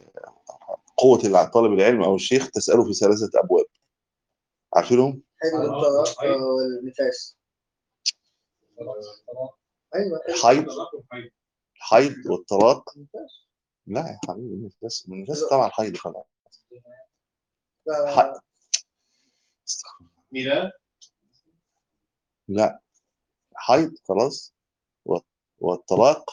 قوه طالب العلم او الشيخ تساله في ثلاثه ابواب عارفينهم؟ حلو الطلاق والنفاس ايوه الحيض الحيض والطلاق النفاس. لا يا حبيبي النفاس النفاس طبعا الحيض خلاص ف- حيض. ميلاد لا حيض خلاص و- والطلاق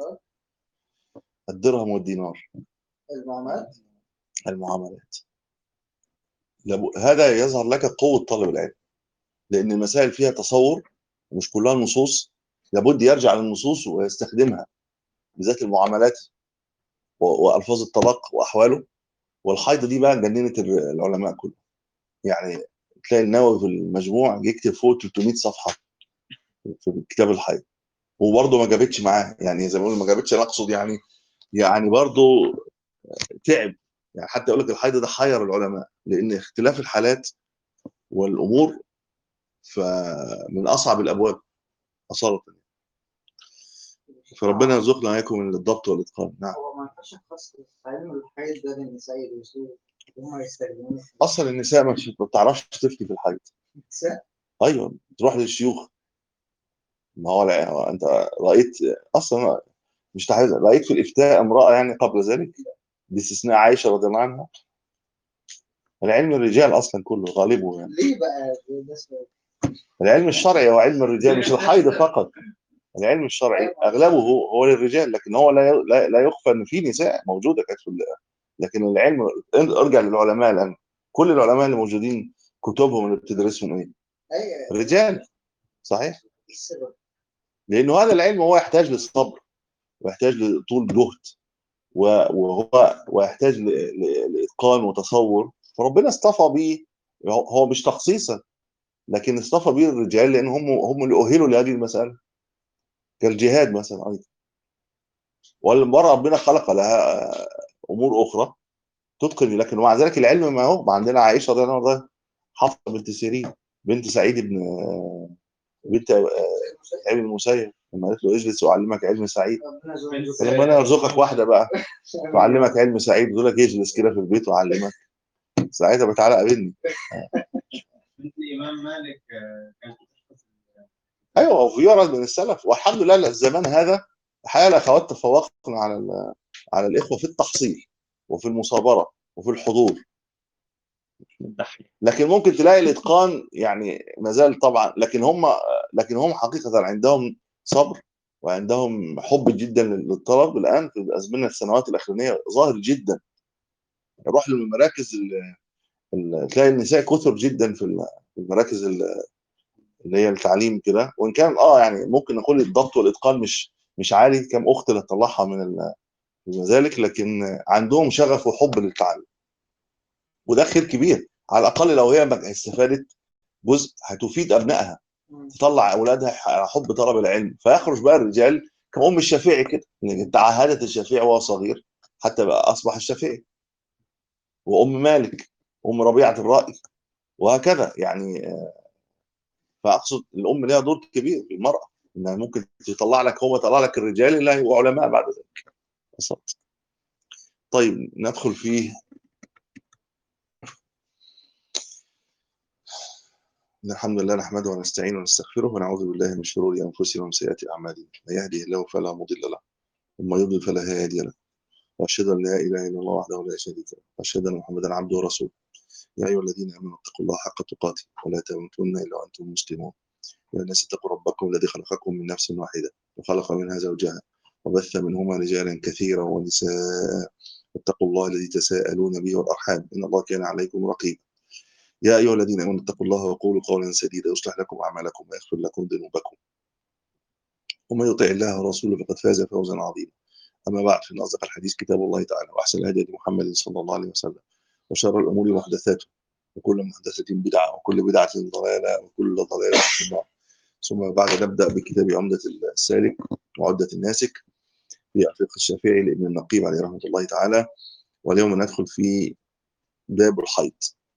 الدرهم والدينار المعاملات المعاملات لابد- هذا يظهر لك قوة طالب العلم لأن المسائل فيها تصور ومش كلها نصوص لابد يرجع للنصوص ويستخدمها بالذات المعاملات و- وألفاظ الطلاق وأحواله والحيض دي بقى جننت ال- العلماء كلهم يعني تلاقي النووي في المجموع يكتب فوق 300 صفحة في كتاب الحيض وبرضه ما جابتش معاه يعني زي ما بقول ما جابتش انا اقصد يعني يعني برضه تعب يعني حتى يقول لك الحيض ده حير العلماء لان اختلاف الحالات والامور فمن اصعب الابواب اصاله فربنا يرزقنا واياكم من الضبط والاتقان نعم هو ما ينفعش خاص علم الحيض ده للنساء يدرسوه وهم يستخدموه في اصلا النساء ما ما بتعرفش تفتي في الحيض النساء ايوه تروح للشيوخ ما هو لا- انت رايت اصلا مش تحديدا رايت في الافتاء امراه يعني قبل ذلك باستثناء عائشه رضي الله عنها العلم الرجال اصلا كله غالبه يعني ليه بقى ده سؤال العلم الشرعي هو علم الرجال مش الحيض فقط العلم الشرعي اغلبه هو هو للرجال لكن هو لا لا, لا يخفى ان في نساء موجوده كانت في ال- لكن العلم ارجع للعلماء الان كل العلماء اللي موجودين كتبهم اللي بتدرسهم ايه؟ اي رجال صحيح؟ ايه السبب؟ لانه هذا العلم هو يحتاج للصبر ويحتاج لطول جهد و- وهو ويحتاج ل- ل- لاتقان وتصور فربنا اصطفى به هو- هو مش تخصيصا لكن اصطفى به الرجال لان هم هم اللي اهلوا لهذه المساله كالجهاد مثلا ايضا والمراه ربنا خلق لها امور اخرى تتقن لكن ومع ذلك العلم ما هو ما عندنا عائشه رضي الله عنها حفصه بنت سيرين بنت سعيد بن بنت ابن المسيب لما قالت له اجلس واعلمك علم سعيد ربنا يرزقك. ربنا يرزقك واحده بقى تعلمك علم سعيد يقول لك اجلس كده في البيت واعلمك ساعتها بتعلق قابلني بنت الامام مالك آه، كانت بتحفظ ايوه وفي ولد من السلف والحمد لله الزمان هذا الحقيقه الاخوات تفوقنا على ال- على الاخوه في التحصيل وفي المصابره وفي الحضور الدحيح لكن ممكن تلاقي الاتقان يعني ما زال طبعا لكن هم لكن هم حقيقه عندهم صبر وعندهم حب جدا للطلب الان في الازمنه السنوات الاخرانيه ظاهر جدا روح للمراكز ال- ال- تلاقي النساء كثر جدا في ال- في المراكز ال- اللي هي التعليم كده وان كان اه يعني ممكن نقول الضبط والاتقان مش مش عالي كم اخت اللي تطلعها من ال- من ذلك لكن عندهم شغف وحب للتعلم وده خير كبير على الاقل لو هي ما استفادت جزء هتفيد ابنائها مم. تطلع اولادها على حب طلب العلم فيخرج بقى الرجال كأم الشافعي كده يعني تعهدت الشافعي وهو صغير حتى بقى اصبح الشافعي وام مالك ام ربيعه الرأي وهكذا يعني آه، فاقصد الام لها دور كبير في المراه انها ممكن تطلع لك هو طلع لك الرجال اللي هيبقوا علماء بعد ذلك بالظبط طيب ندخل في إن الحمد لله نحمده ونستعينه ونستغفره ونعوذ بالله من شرور انفسنا ومن سيئات اعمالنا من يهده الله فلا مضل له ومن يضلل فلا هادي له واشهد ان لا اله الا الله وحده لا شريك له واشهد ان محمدا عبده ورسوله يا ايها الذين امنوا اتقوا الله حق تقاته ولا تموتن الا وانتم مسلمون يا الناس اتقوا ربكم الذي خلقكم من نفس واحده وخلق منها زوجها وبث منهما رجالا كثيرا ونساء اتقوا الله الذي تساءلون به والارحام ان الله كان عليكم رقيبا يا ايها الذين امنوا اتقوا الله وقولوا قولا سديدا يصلح لكم اعمالكم ويغفر لكم ذنوبكم ومن يطع الله ورسوله فقد فاز فوزا عظيما اما بعد فان اصدق الحديث كتاب الله تعالى واحسن الهدي هدي محمد صلى الله عليه وسلم وشر الامور محدثاتها وكل محدثه بدعه وكل بدعه ضلاله وكل ضلاله في النار ثم بعد نبدا بكتاب عمده السالك وعده الناسك في الفقه الشافعي لابن النقيب عليه رحمه الله تعالى واليوم ندخل في باب الحيض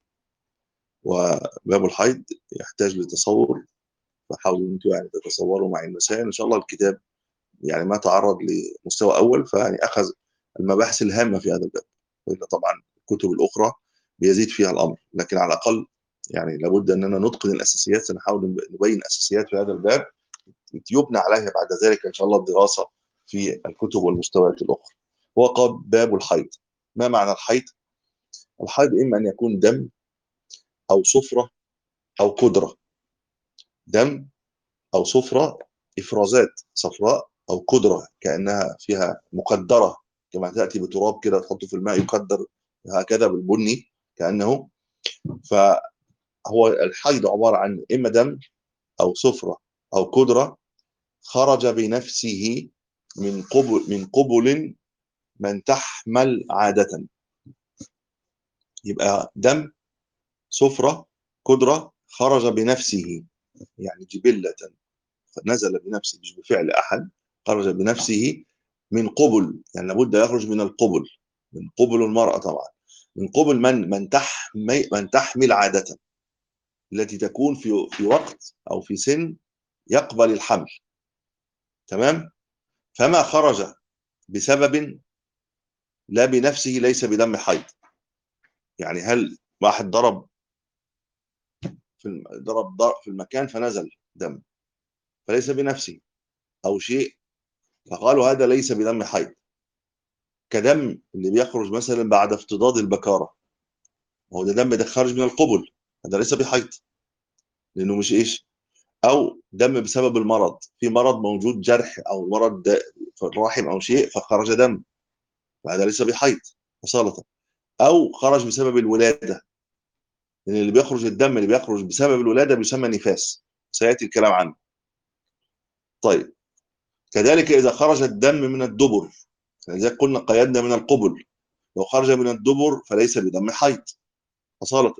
وباب الحيض يحتاج لتصور فحاولوا انتم يعني تتصوروا معي المسائل ان شاء الله الكتاب يعني ما تعرض لمستوى اول فيعني اخذ المباحث الهامه في هذا الباب والا طبعا الكتب الاخرى بيزيد فيها الامر لكن على الاقل يعني لابد اننا نتقن الاساسيات سنحاول نبين اساسيات في هذا الباب يبنى عليها بعد ذلك ان شاء الله الدراسه في الكتب والمستويات الاخرى هو قال باب الحيض ما معنى الحيض الحيض اما ان يكون دم او صفره او قدره دم او صفره افرازات صفراء او قدره كانها فيها مقدره كما تاتي بتراب كده تحطه في الماء يقدر هكذا بالبني كانه فهو الحيض عباره عن اما دم او صفره او قدره خرج بنفسه من قبل من قبل من تحمل عاده يبقى دم صفره قدره خرج بنفسه يعني جبله نزل بنفسه مش بفعل احد خرج بنفسه من قبل يعني لابد يخرج من القبل من قبل المرأة طبعا من قبل من من تحمل من تحمل عادة التي تكون في في وقت أو في سن يقبل الحمل تمام فما خرج بسبب لا بنفسه ليس بدم حيض يعني هل واحد ضرب في الم- ضرب ضرب في المكان فنزل دم فليس بنفسه أو شيء فقالوا هذا ليس بدم حيض كدم اللي بيخرج مثلا بعد افتضاد البكارة هو ده دم ده خارج من القبل هذا ليس بحيض لأنه مش إيش أو دم بسبب المرض في مرض موجود جرح أو مرض د- في الرحم أو شيء فخرج دم فهذا ليس بحيض أصالة أو خرج بسبب الولادة لأن اللي بيخرج الدم اللي بيخرج بسبب الولادة بيسمى نفاس سيأتي الكلام عنه طيب كذلك إذا خرج الدم من الدبر لذلك قلنا قيدنا من القبل لو خرج من الدبر فليس بدم حيض أصالة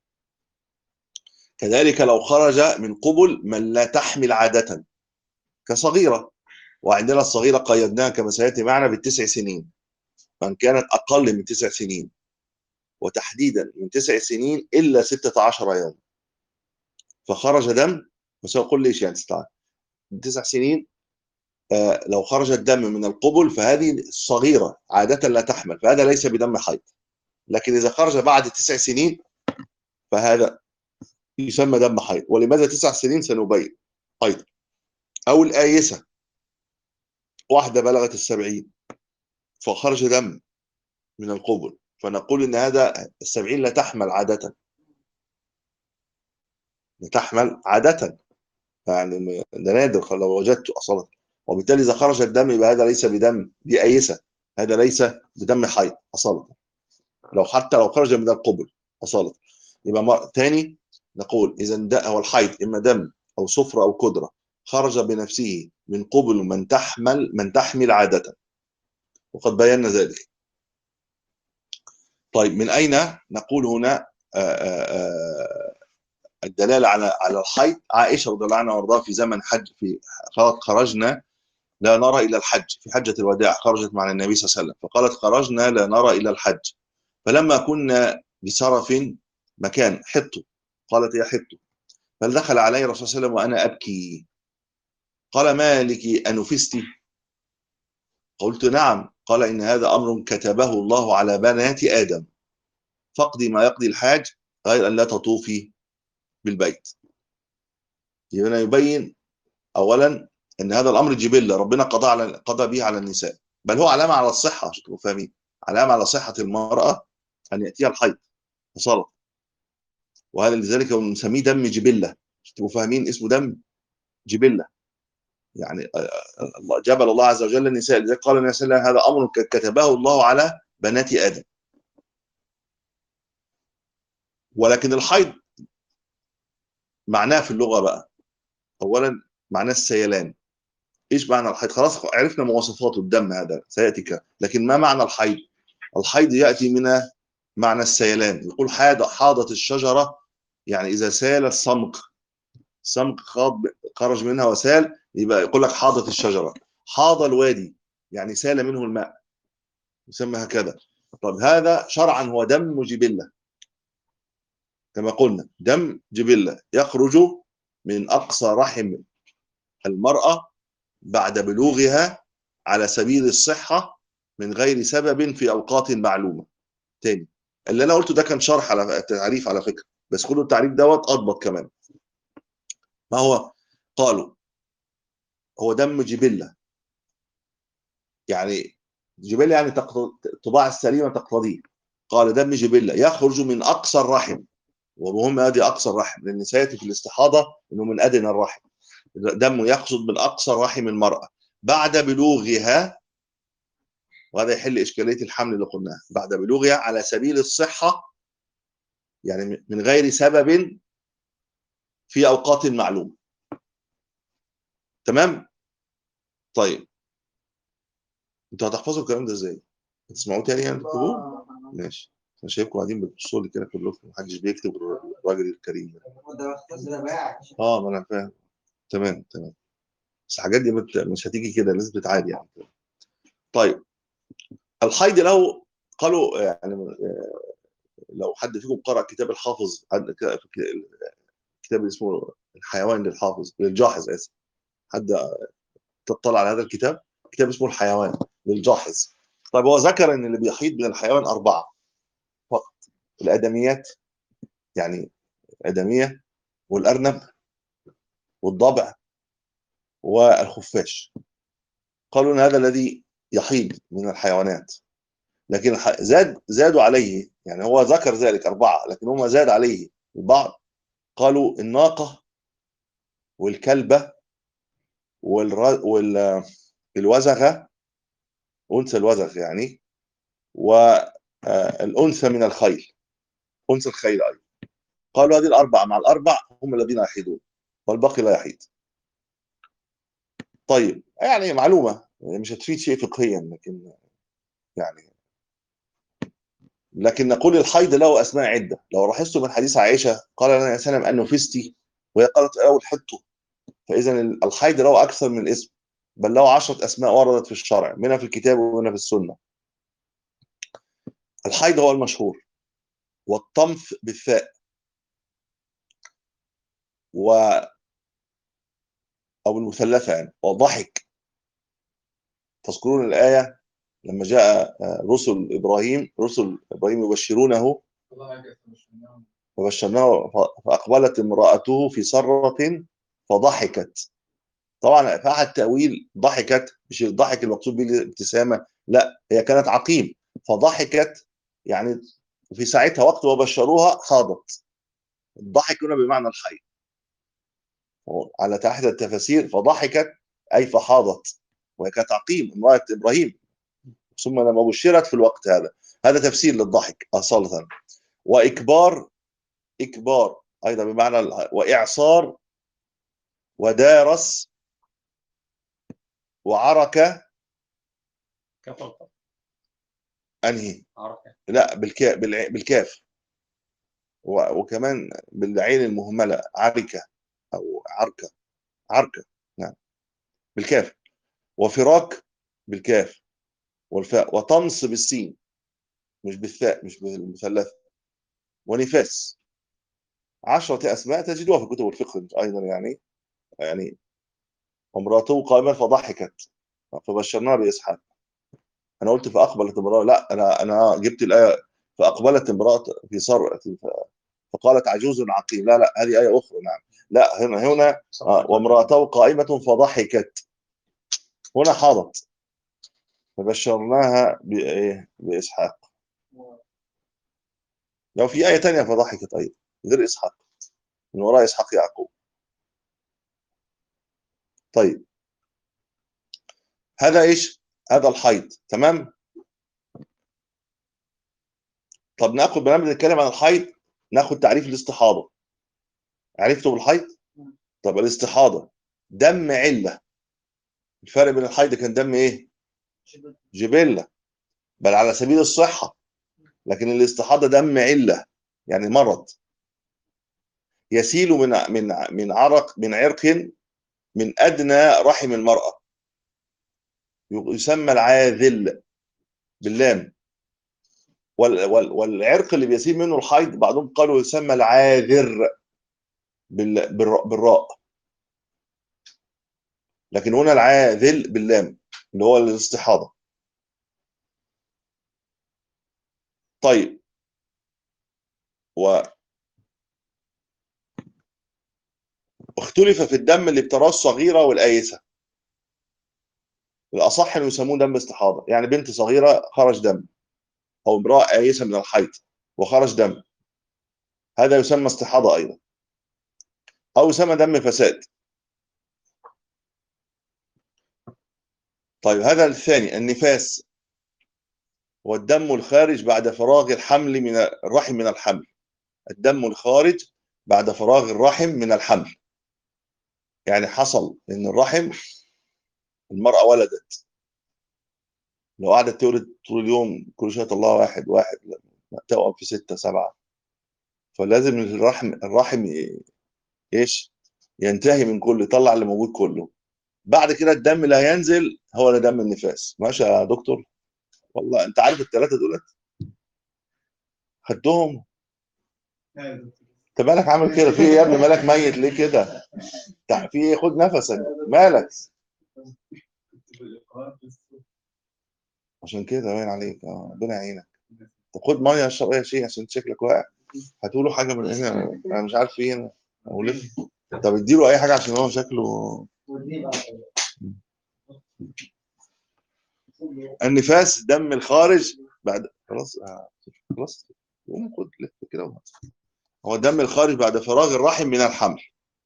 كذلك لو خرج من قبل من لا تحمل عادة كصغيرة وعندنا الصغيرة قيدناها كما سيأتي معنا بالتسع سنين من كانت أقل من تسع سنين وتحديدا من تسع سنين إلا ستة عشر يوم فخرج دم بس أقول ليش يعني ستة من تسع سنين آه، لو خرج الدم من القبل فهذه الصغيرة عادة لا تحمل فهذا ليس بدم حيض لكن إذا خرج بعد تسع سنين فهذا يسمى دم حيض ولماذا تسع سنين سنبين أيضا أو الآيسة واحدة بلغت السبعين فخرج دم من القبل فنقول إن هذا السبعين لا تحمل عادة لا تحمل عادة يعني ده نادر لو وجدته أصلا وبالتالي إذا خرج الدم يبقى هذا ليس بدم دي أيسة هذا ليس بدم حيض أصلا لو حتى لو خرج من القبل أصلا يبقى مر... تاني نقول إذا ده هو الحيض إما دم أو صفرة أو قدرة خرج بنفسه من قبل من تحمل من تحمل عادة وقد بينا ذلك طيب من أين نقول هنا آآ آآ الدلالة على على الحيض عائشة رضي الله عنها وارضاها في زمن حج في خرجنا لا نرى إلى الحج في حجة الوداع خرجت مع النبي صلى الله عليه وسلم فقالت خرجنا لا نرى إلى الحج فلما كنا بسرف مكان حطوا قالت يا حطوا فدخل علي الرسول صلى الله عليه وسلم وأنا أبكي قال ما لك أنفستي قلت نعم قال إن هذا أمر كتبه الله على بنات آدم فاقضي ما يقضي الحاج غير أن لا تطوفي بالبيت يبقى يبين أولا أن هذا الأمر جبلة ربنا قضى على قضى به على النساء بل هو علامة على الصحة عشان تبقوا فاهمين علامة على صحة المرأة أن يأتيها الحيض وصلت وهذا لذلك نسميه دم جبلة عشان تبقوا فاهمين اسمه دم جبلة يعني الله جبل الله عز وجل النساء لذلك قال النبي صلى الله عليه وسلم هذا امر كتبه الله على بنات ادم ولكن الحيض معناه في اللغه بقى اولا معناه السيلان ايش معنى الحيض خلاص عرفنا مواصفاته الدم هذا سياتي كده لكن ما معنى الحيض الحيض ياتي من معنى السيلان يقول حاد حاضت الشجره يعني اذا سال الصمغ الصمغ خرج منها وسال يبقى يقول لك حاضت الشجرة حاض الوادي يعني سال منه الماء يسمى هكذا طب هذا شرعا هو دم جبلة كما قلنا دم جبلة يخرج من أقصى رحم المرأة بعد بلوغها على سبيل الصحة من غير سبب في أوقات معلومة تاني اللي انا قلته ده كان شرح على تعريف على فكره بس خدوا التعريف دوت اضبط كمان ما هو قالوا هو دم جبله يعني جبله يعني تقت- الطباع السليمه تقتضيه قال دم جبله يخرج من اقصى الرحم ومهم ادي اقصى الرحم لان سياتي في الاستحاضه انه من ادنى الرحم دم يخرج من اقصى رحم المراه بعد بلوغها وهذا يحل اشكاليه الحمل اللي قلناها بعد بلوغها على سبيل الصحه يعني من غير سبب في اوقات معلومه تمام طيب انتوا هتحفظوا الكلام ده ازاي هتسمعوه تاني يعني تكتبوه آه، ماشي انا شايفكم قاعدين بتبصوا لي كده كلكم محدش بيكتب غير الراجل الكريم ده ده بس ده باع اه ما انا فاهم تمام تمام بس الحاجات دي مت- مش هتيجي كده لازم تتعاد يعني طيب الحيض له قالوا يعني آه، لو حد فيكم قرأ كتاب الحافظ عند- ك- كتاب اسمه الحيوان للحافظ للجاحظ اسف حد تطلع على هذا الكتاب كتاب اسمه الحيوان للجاحظ طيب هو ذكر ان اللي بيحيض من الحيوان اربعه فقط الادميات يعني الادميه والارنب والضبع والخفاش قالوا ان هذا الذي يحيض من الحيوانات لكن الح- زاد زادوا عليه يعني هو ذكر ذلك اربعه لكن هم زاد عليه البعض قالوا الناقه والكلبه والر... وال... الوزغه انثى الوزغ يعني والانثى من الخيل انثى الخيل ايضا قالوا هذه الاربعه مع الاربع هم الذين يحيدون والباقي لا يحيد طيب يعني معلومه مش هتفيد شيء فقهيا لكن يعني لكن نقول الحيض له اسماء عده لو لاحظتم من حديث عائشه قال لنا سلم انه فستي وهي قالت اول حطه فاذا الحيض له اكثر من اسم بل له عشرة اسماء وردت في الشرع منها في الكتاب ومنها في السنه الحيض هو المشهور والطمث بالثاء و او المثلثه يعني وضحك تذكرون الايه لما جاء رسل ابراهيم رسل ابراهيم يبشرونه الله يجزاك مش منهم. فبشرناه ف- فاقبلت امراته في سره فضحكت طبعا في احد تاويل ضحكت مش الضحك المقصود به الابتسامه لا هي كانت عقيم فضحكت يعني في ساعتها وقت وبشروها حاضت الضحك هنا بمعنى الحي على تحت التفاسير فضحكت اي فحاضت وهي كانت عقيم امراه ابراهيم ثم لما بشرت في الوقت هذا هذا تفسير للضحك اصاله واكبار اكبار ايضا بمعنى ال- واعصار ودارس وعركه كفر انهي عركة لا بالكاف بالكاف و- وكمان بالعين المهمله عركه او عركه عركه نعم بالكاف وفراك بالكاف والفاء وطمس بالسين مش بالثاء مش بالمثلث ونفاس عشرة أسماء تجدوها في كتب الفقه أيضا يعني يعني وامرأته قائمة فضحكت فبشرناها بإسحاق أنا قلت فأقبلت امرأة لا أنا أنا جبت الآية فأقبلت امرأة في صر فقالت عجوز عقيم لا لا هذه آية أخرى نعم لا هنا هنا آه، وامرأته قائمة فضحكت هنا حاضت فبشرناها بإيه؟ بإسحاق لو في آية تانية فضحكت أيضا غير إسحاق من وراء إسحاق يعقوب طيب هذا إيش هذا الحيض تمام طب ناخد بنعمل نتكلم عن الحيض ناخد تعريف الاستحاضة عرفتوا بالحيض طب الاستحاضة دم علة الفرق بين الحيض كان دم ايه جبلة بل على سبيل الصحة لكن الاستحاضة دم علة يعني مرض يسيل من من من عرق من عرق من أدنى رحم المرأة يسمى العاذل باللام وال وال والعرق اللي بيسيل منه الحيض بعضهم قالوا يسمى العاذر بال بالر- بالراء لكن هنا العاذل باللام اللي هو الاستحاضة طيب و اختلف في الدم اللي بتراه الصغيرة والآيسة الأصح إنه يسموه دم استحاضة يعني بنت صغيرة خرج دم أو امرأة آيسة من الحيض وخرج دم هذا يسمى استحاضة أيضا أو يسمى دم فساد طيب هذا الثاني النفاس هو الدم الخارج بعد فراغ الحمل من الرحم من الحمل الدم الخارج بعد فراغ الرحم من الحمل يعني حصل ان الرحم المرأة ولدت لو قعدت تولد طول اليوم كل شوية تطلع واحد واحد توأم في ستة سبعة فلازم الرحم الرحم ي- ايش ينتهي من كله يطلع اللي موجود كله بعد كده الدم اللي هينزل هو ده دم النفاس ماشي يا دكتور والله انت عارف الثلاثه دولت خدتهم انت مالك عامل كده في ايه يا ابني مالك ميت ليه كده تع- في ايه خد نفسك مالك عشان كده باين عليك اه ربنا يعينك طب خد ميه اشرب اي شيء عشان شكلك واقع هاتوا حاجه من هنا انا مش عارف ايه انا ولف طب اديله اي حاجه عشان هو شكله ودي بقى النفاس دم الخارج بعد خلاص آه، خلاص قوم خد لف كده وهات. هو الدم الخارج بعد فراغ الرحم من الحمل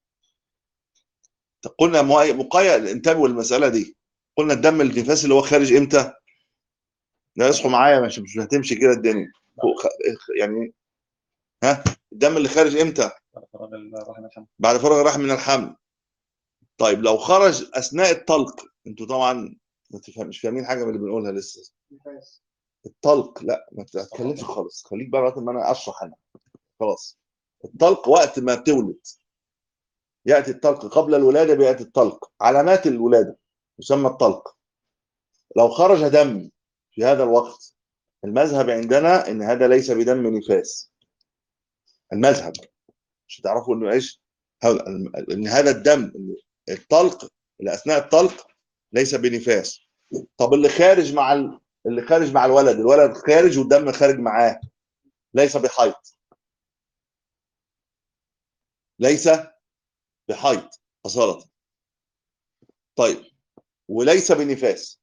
قلنا مو- مقيد انتبهوا المساله دي قلنا الدم النفاس اللي هو خارج امتى؟ لا اصحوا معايا مش مش هتمشي كده الدنيا فوق خ- يعني ها الدم اللي خارج امتى؟ بعد فراغ الرحم الحمل بعد فراغ الرحم من الحمل طيب لو خرج اثناء الطلق انتوا طبعا ما تفهم- مش فاهمين حاجه من اللي بنقولها لسه نفاس الطلق لا ما تتكلمش خالص خليك بقى وقت ما انا اشرح انا خلاص الطلق وقت ما تولد ياتي الطلق قبل الولاده بياتي الطلق علامات الولاده يسمى الطلق لو خرج دم في هذا الوقت المذهب عندنا ان هذا ليس بدم نفاس المذهب مش هتعرفوا انه ايش هذا- ان هذا الدم الطلق اللي اثناء الطلق ليس بنفاس طب اللي خارج مع ال... اللي خارج مع الولد الولد خارج والدم خارج معاه ليس بحيض ليس بحيض أصالة طيب وليس بنفاس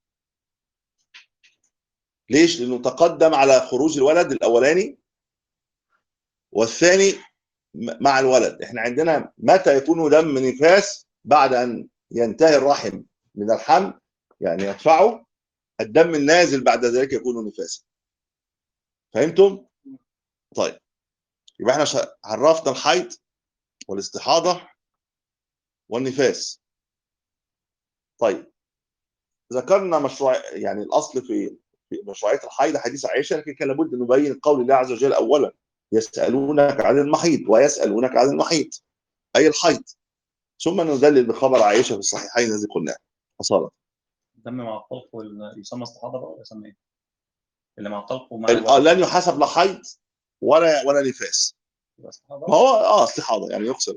ليش؟ لأنه تقدم على خروج الولد الأولاني والثاني م- مع الولد احنا عندنا متى يكون دم نفاس بعد أن ينتهي الرحم من الحمل يعني يدفعه الدم النازل بعد ذلك يكون نفاسا فهمتم؟ طيب يبقى احنا شا- عرفنا الحيض والاستحاضة والنفاس طيب ذكرنا مشروع يعني الاصل في في مشروعيه الحيض حديث عائشه لكن كان لابد ان نبين قول الله عز وجل اولا يسالونك عن المحيض ويسالونك عن المحيض اي الحيض ثم ندلل بخبر عائشه في الصحيحين الذي قلناه اصاله الدم مع الطلق وال- يسمى استحاضه بقى ولا يسمى ايه؟ اللي مع الطلق ومع ال- آه، الولد لن يحسب لا حيض ولا ولا نفاس يبقى استحاضه ما هو اه استحاضه يعني يغسل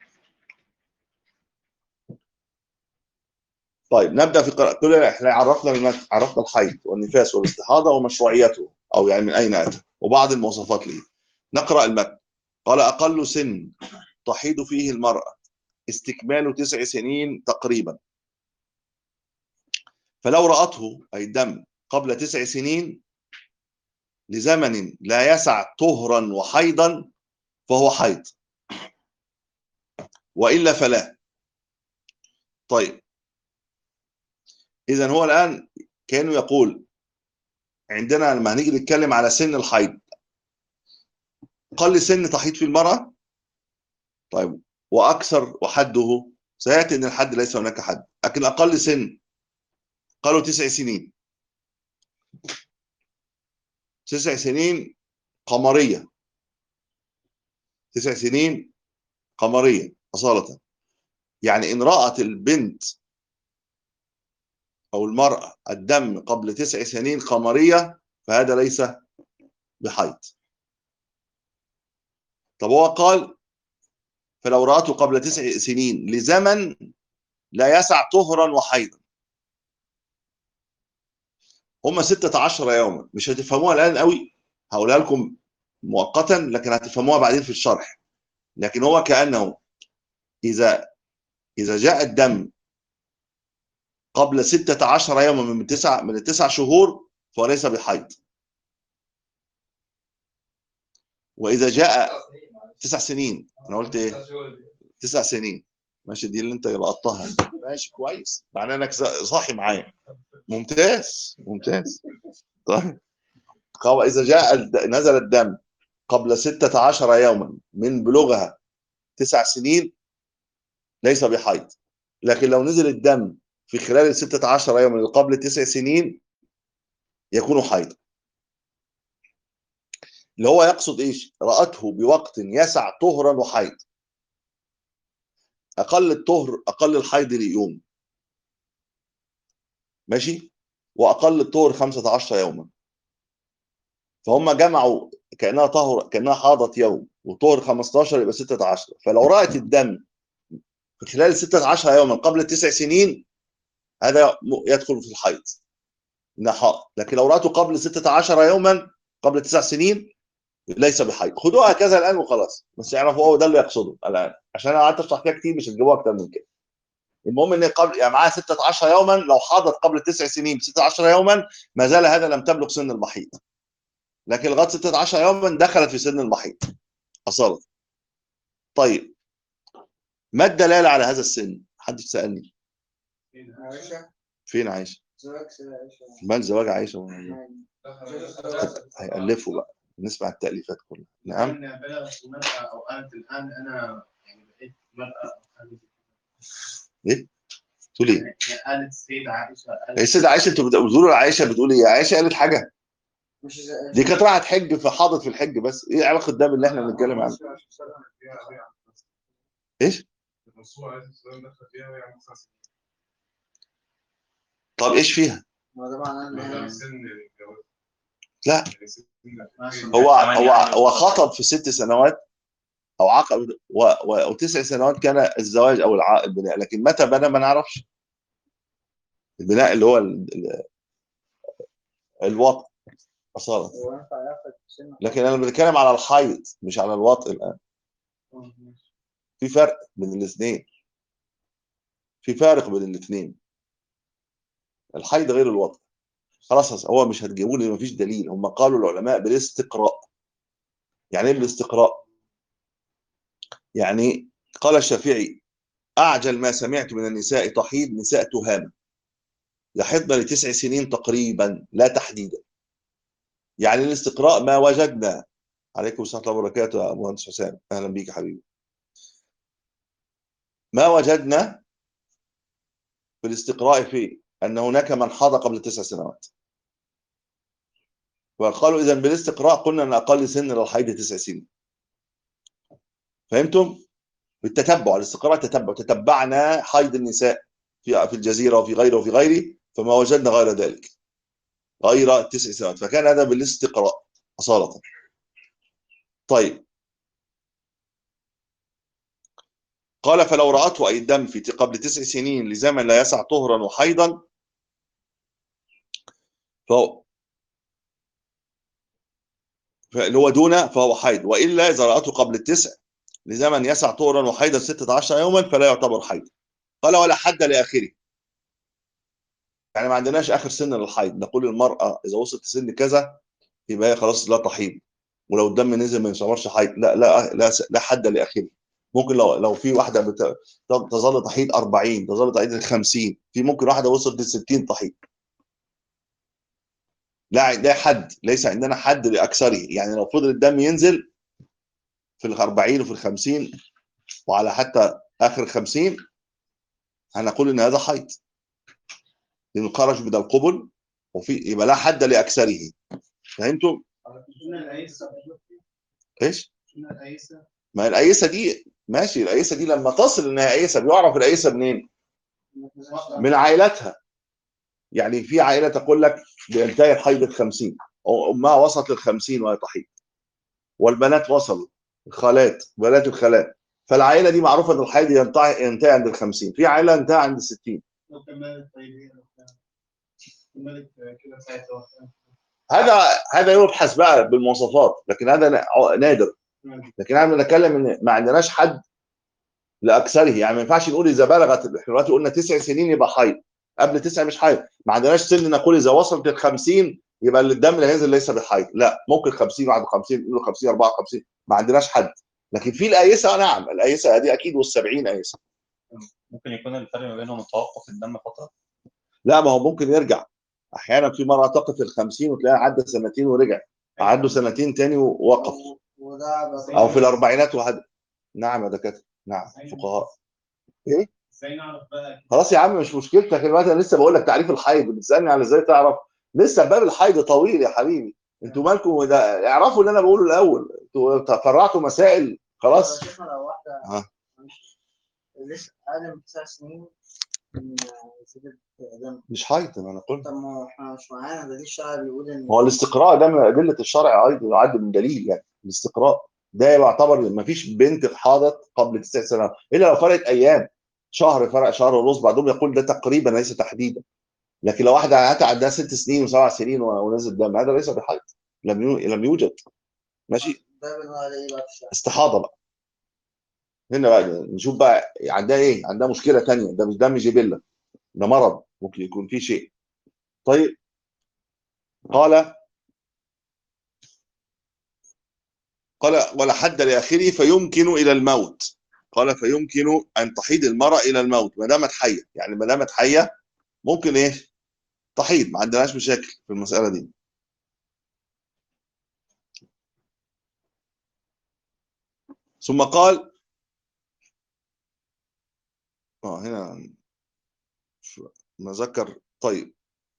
طيب نبدا في قراءه كل احنا عرفنا المت... عرفنا الحيض والنفاس والاستحاضه ومشروعيته او يعني من اين اتى وبعض المواصفات له نقرا المتن قال اقل سن تحيض فيه المراه استكمال تسع سنين تقريبا فلو راته اي الدم قبل تسع سنين لزمن لا يسع طهرا وحيضا فهو حيض والا فلا طيب اذا هو الان كانه يقول عندنا لما هنيجي نتكلم على سن الحيض قل سن تحيض في المراه طيب واكثر وحده سياتي ان الحد ليس هناك حد لكن اقل سن قالوا تسع سنين تسع سنين قمريه تسع سنين قمريه اصاله يعني ان رات البنت او المراه الدم قبل تسع سنين قمريه فهذا ليس بحيض طب هو قال فلو راته قبل تسع سنين لزمن لا يسع طهرا وحيضا هم 16 يوما مش هتفهموها الان قوي هقولها لكم مؤقتا لكن هتفهموها بعدين في الشرح لكن هو كانه اذا اذا جاء الدم قبل 16 يوما من تسع من التسع شهور فهو ليس بحيض واذا جاء تسع سنين انا قلت ايه تسع سنين ماشي دي اللي انت لقطتها ماشي كويس معناه انك صاحي معايا ممتاز ممتاز طيب قال اذا جاء الد- نزل الدم قبل 16 يوما من بلوغها تسع سنين ليس بحيض لكن لو نزل الدم في خلال ال 16 يوما اللي قبل تسع سنين يكون حيض اللي هو يقصد ايش؟ رأته بوقت يسع طهرا وحيض اقل الطهر اقل الحيض ليوم ماشي واقل الطهر 15 يوما فهم جمعوا كانها طهر كانها حاضت يوم وطهر 15 يبقى 16 فلو رأت الدم في خلال 16 يوما قبل تسع سنين هذا م- يدخل في الحيض انها حائض لكن لو رأته قبل 16 يوما قبل تسع سنين ليس بحيض خدوها هكذا الان وخلاص بس يعرفوا هو ده اللي يقصده الان عشان انا قعدت اشرح فيها كتير مش هتجيبوها اكتر من كده المهم ان قبل يعني معاها 16 يوما لو حاضت قبل تسع سنين ب 16 يوما ما زال هذا لم تبلغ سن المحيض لكن لغايه 16 يوما دخلت في سن المحيض اصلا طيب ما الدلاله على هذا السن؟ حد سالني عائشة فين عايشه؟ زواج سيدة عائشة مال زواج عايشه يعني هيألفوا بقى نسمع التأليفات كلها نعم أن بلغت المرأة أو قالت الآن أنا يعني بقيت مرأة أو حاجة تقول ايه؟ يعني قالت السيدة عائشة هي قالت السيدة عائشة انتوا بتقولوا لعائشة بتقول ايه؟ عائشة قالت حاجة مش زي دي كانت رايحة تحج فحاضت في الحج بس ايه علاقة ده باللي احنا بنتكلم عنه؟ ايش؟ الرسول عليه الصلاه والسلام دخل فيها وهي عندها تسع سنين طب ايش فيها؟ ما ده معناه ان مثلا هي سن الجواز لا يعني سن هو هو هو خطب في ست سنوات او عقد و... و... او تسع سنوات كان الزواج او الع... البناء لكن متى بنى ما نعرفش البناء اللي هو ال... ال... الوطء اصاله هو ينفع ياخد سن لكن انا بتكلم على الحيض مش على الوطء الان في فرق بين الاثنين في فارق بين الاثنين الحيض غير الوطء خلاص هو مش هتجيبوا لي مفيش دليل هم قالوا العلماء بالاستقراء يعني ايه بالاستقراء يعني قال الشافعي اعجل ما سمعت من النساء تحيض نساء تهامه يحضن لتسع سنين تقريبا لا تحديدا يعني الاستقراء ما وجدنا عليكم السلام ورحمه الله وبركاته يا مهندس حسام اهلا بيك يا حبيبي ما وجدنا في الاستقراء فيه ان هناك من حاض قبل تسع سنوات وقالوا اذا بالاستقراء قلنا ان اقل سن للحيض تسع سنين فهمتم بالتتبع الاستقراء تتبع تتبعنا حيض النساء في في الجزيره وفي غيره وفي غيره فما وجدنا غير ذلك غير تسع سنوات فكان هذا بالاستقراء اصاله طيب قال فلو رأته أي الدم في قبل تسع سنين لزمن لا يسع طهرا وحيضا فهو اللي هو دون فهو حيض وإلا إذا رأته قبل التسع لزمن يسع طهرا وحيضا 16 يوما فلا يعتبر حيض قال ولا حد لآخره يعني ما عندناش آخر سن للحيض نقول المرأة إذا وصلت لسن كذا يبقى هي خلاص لا تحيض ولو الدم نزل ما يعتبرش حيض لا لا لا لا حد لآخره ممكن لو لو في واحده بت... تظل تحيض 40 تظل تحيض 50 في ممكن واحده وصلت ل 60 تحيض لا لا حد ليس عندنا حد لاكثره يعني لو فضل الدم ينزل في ال 40 وفي ال 50 وعلى حتى اخر ال 50 هنقول ان هذا حيض لانه خرج من القبل وفي يبقى لا حد لاكثره فهمتم؟ شنو الأيسة ايش؟ شنو الأيسة ما الأيسة دي ماشي الأيسة دي لما تصل إنها أيسة بيعرف الأيسة منين؟ من عائلتها يعني في عائلة تقول لك بينتهي الحيض ال 50 أو أمها وصلت لل 50 وهي تحيض والبنات وصلوا الخالات بنات الخالات فالعائلة دي معروفة إن الحيض ينتهي ينتهي عند ال 50 في عائلة انتهى عند ال 60 لو كملت طيب هي لو كان- كملت كده ساعتها وقتها. هذا هذا يبحث بقى بالمواصفات لكن هذا نا- نادر لكن احنا بنتكلم ان ما عندناش حد لاكثره يعني ما ينفعش نقول اذا بلغت احنا دلوقتي قلنا تسع سنين يبقى حيض قبل تسع مش حيض ما عندناش سن نقول اذا وصلت ل 50 يبقى اللي الدم اللي هينزل ليس بحيض لا ممكن 50 51 نقول 50 54 ما عندناش حد لكن في الايسه نعم الايسه دي اكيد وال70 ايسه ممكن يكون الفرق ما بينهم توقف الدم فتره لا ما هو ممكن يرجع احيانا في مره تقف ال 50 وتلاقيها عدى سنتين ورجع عدوا سنتين تاني ووقف وده بقى- او في الاربعينات وهد نعم يا دكاتره نعم فقهاء ازاي نعرف بقى خلاص يا عم مش مشكلتك دلوقتي انا لسه بقول لك تعريف الحيض بتسالني على ازاي تعرف لسه باب الحيض طويل يا حبيبي انتوا مالكم ده اعرفوا اللي انا بقوله الاول انتوا تفرعتوا مسائل خلاص يا شيخنا لو واحدة ها. لسه أقل من تسع سنين من زيادة دم مش حيض ما انا قلت طب ما هو احنا مش معانا ده دي الشرع بيقول ان هو الاستقراء ده من ادله الشرع ايضا يعد من دليل يعني الاستقراء ده يعتبر ما فيش بنت حاضت قبل تسع سنوات الا لو فرقت ايام شهر فرق شهر ونص بعضهم يقول ده تقريبا ليس تحديدا لكن لو واحده قعدت عندها ست سنين وسبع سنين ونزل دم هذا ليس بحيض لم يو- لم يوجد ماشي ده بنقول عليه ايه بقى في الشرع استحاضه بقى هنا بقى نشوف بقى عندها ايه عندها مشكله تانية ده مش دم جبله ده مرض ممكن يكون فيه شيء طيب قال قال ولا حد لاخره فيمكن الى الموت قال فيمكن ان تحيد المراه الى الموت ما دامت حيه يعني ما دامت حيه ممكن ايه تحيد ما عندناش مشاكل في المساله دي ثم قال اه هنا شو- ما ذكر طيب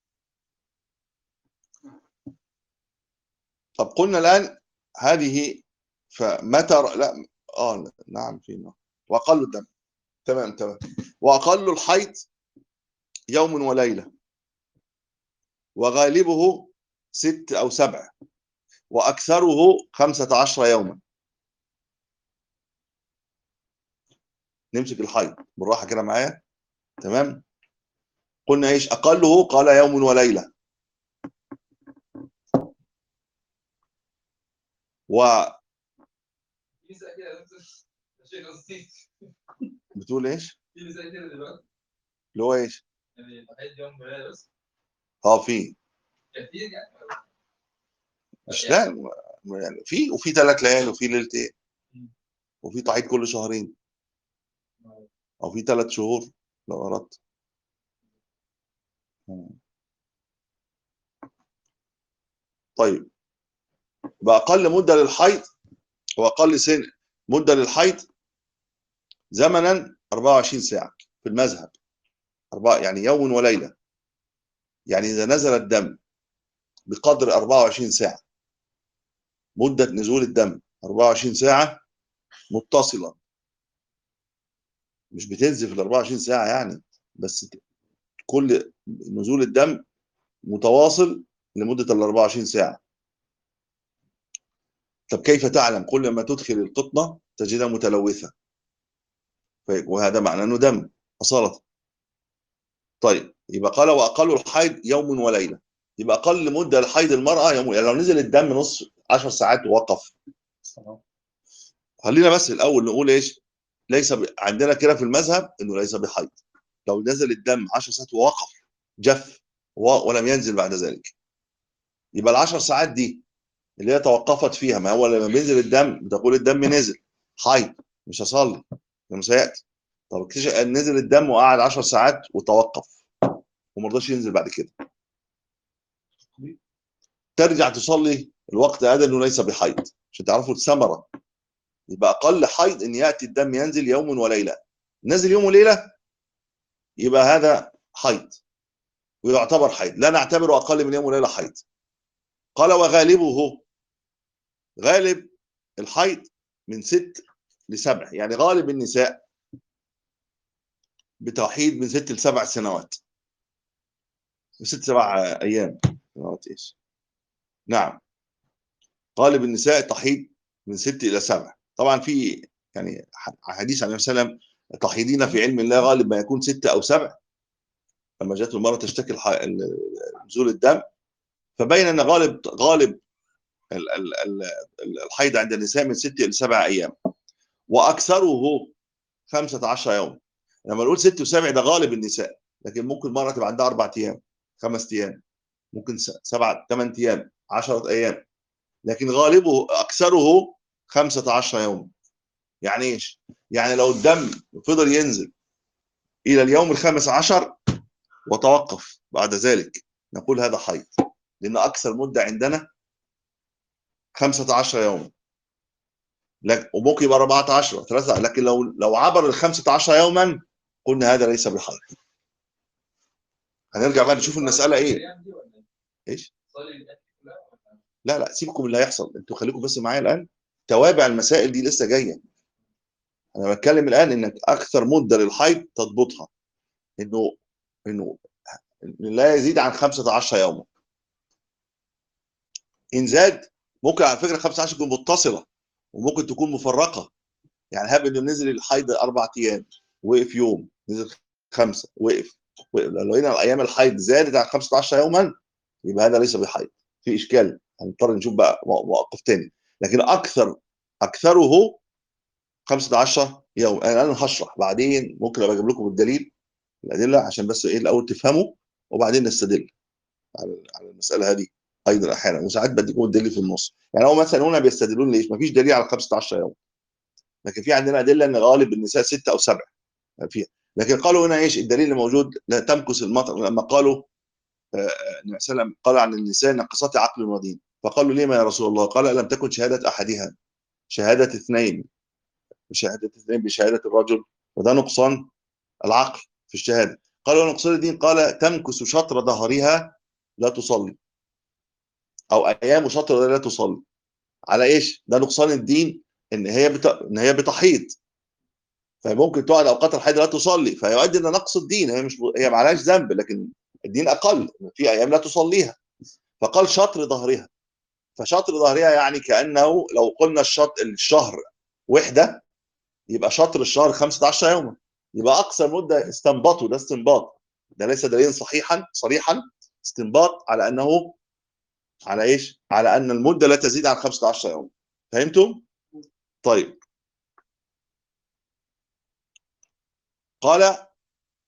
طب قلنا الان هذه فمتى ر- لا اه لا، نعم فينا واقل الدم تمام تمام واقل الحيض يوم وليله وغالبه ست او سبع واكثره خمسة عشر يوما نمسك الحيض بالراحه كده معايا تمام قلنا ايش اقله قال يوم وليله في مثال كده يا دكتور شيء قصدي وبتقول ايش في مثال كده دلوقتي اللي هو ايش يعني الحياة يوم وليلة بس اه في كتير يعني مش لا يعني في وفي ثلاث ليالي وفي ليلتين وفي تعيد كل شهرين او في ثلاث شهور لو اردت طيب بأقل مدة للحيض وأقل سن مدة للحيض زمنا 24 ساعة في المذهب أربعة يعني يوم وليلة يعني إذا نزل الدم بقدر 24 ساعة مدة نزول الدم 24 ساعة متصلة مش بتنزل في ال 24 ساعة يعني بس كل نزول الدم متواصل لمدة ال 24 ساعة طب كيف تعلم كل ما تدخل القطنة تجدها متلوثة ف- وهذا معناه انه دم أصالة طيب يبقى قال وأقل الحيض يوم وليلة يبقى أقل مدة لحيض المرأة يوم يعني لو نزل الدم نص 10 ساعات ووقف الصلاة. خلينا بس الأول نقول إيش ليس ب... عندنا كده في المذهب إنه ليس بحيض لو نزل الدم 10 ساعات ووقف جف و... ولم ينزل بعد ذلك يبقى ال 10 ساعات دي اللي هي توقفت فيها ما هو لما بينزل الدم بتقول الدم نزل حيض مش هصلي لما سياتي طب اكتشف ان نزل الدم وقعد 10 ساعات وتوقف وما رضاش ينزل بعد كده ترجع تصلي الوقت هذا انه ليس بحيض عشان تعرفوا الثمره يبقى اقل حيض ان ياتي الدم ينزل يوم وليله نزل يوم وليله يبقى هذا حيض ويعتبر حيض لا نعتبره اقل من يوم وليله حيض قال وغالبه غالب الحيض من ست لسبع يعني غالب النساء بتوحيد من ست لسبع سنوات من ست سبع ايام سنوات ايش نعم غالب النساء تحيض من ست الى سبع طبعا في يعني حديث عن النبي صلى الله عليه وسلم تحيضين في علم الله غالب ما يكون ستة او سبع لما جاءت المرأة تشتكي الح- ال- نزول الدم فبين ان غالب غالب ال- ال- ال- ال- الحيض عند النساء من ست الى سبع ايام واكثره 15 يوم لما نقول ست وسبع ده غالب النساء لكن ممكن مره تبقى عندها اربع ايام خمس ايام ممكن س- سبعة ثمان ايام 10 ايام لكن غالبه اكثره 15 يوم يعني ايش؟ يعني لو الدم فضل ينزل الى اليوم الخامس عشر وتوقف بعد ذلك نقول هذا حيض لان اكثر مده عندنا 15 يوم لك وممكن يبقى 14 ثلاثة لكن لو لو عبر ال 15 يوما قلنا هذا ليس بحيض هنرجع بقى نشوف المساله ايه الأيام دي ولا إيه؟ ايش صلي الأيام دي كلها ولا لا لا سيبكم من اللي هيحصل انتوا خليكم بس معايا الان توابع المسائل دي لسه جايه انا بتكلم الان انك اكثر مده للحيض تضبطها انه انه لا يزيد عن 15 يوما ان زاد ممكن على فكره 15 تكون متصله وممكن تكون مفرقه يعني هاب انه نزل الحيض اربع ايام وقف يوم نزل خمسه وقف وقف. لو لقينا الايام الحيض زادت عن 15 يوما يبقى هذا ليس بحيض في اشكال هنضطر نشوف بقى مواقف تاني لكن اكثر اكثره 15 يوم انا الان هشرح بعدين ممكن ابقى اجيب لكم الدليل الادله عشان بس ايه الاول تفهموا وبعدين نستدل على على المساله هذه ايضا احيانا وساعات بديكم الدليل في النص يعني هو مثلا هنا بيستدلون ليش؟ مفيش دليل على 15 يوم لكن في عندنا ادله ان غالب النساء سته او سبعه فيها لكن قالوا هنا ايش الدليل اللي موجود لا تمكث المطر لما قالوا آه، آه، النبي صلى الله عليه وسلم قال عن النساء ناقصات عقل ودين فقالوا لما يا رسول الله قال لم تكن شهاده احدها شهاده اثنين بشهاده اثنين بشهاده الرجل وده نقصان العقل في الشهاده قالوا نقصان الدين قال تمكث شطر ظهرها لا تصلي او ايام شطر ظهرها لا تصلي على ايش؟ ده نقصان الدين ان هي بت... ان هي بتحيض فممكن تقعد اوقات الحيض لا تصلي فيؤدي الى نقص الدين هي مش هي ما عليهاش ذنب لكن الدين اقل في ايام لا تصليها فقال شطر ظهرها فشطر ظهرها يعني كانه لو قلنا الشط الشهر وحده يبقى شطر الشهر 15 يوما يبقى اقصى مده استنبطوا ده استنباط ده ليس دليلا صحيحا صريحا استنباط على انه على ايش؟ على ان المده لا تزيد عن 15 يوم فهمتم؟ طيب قال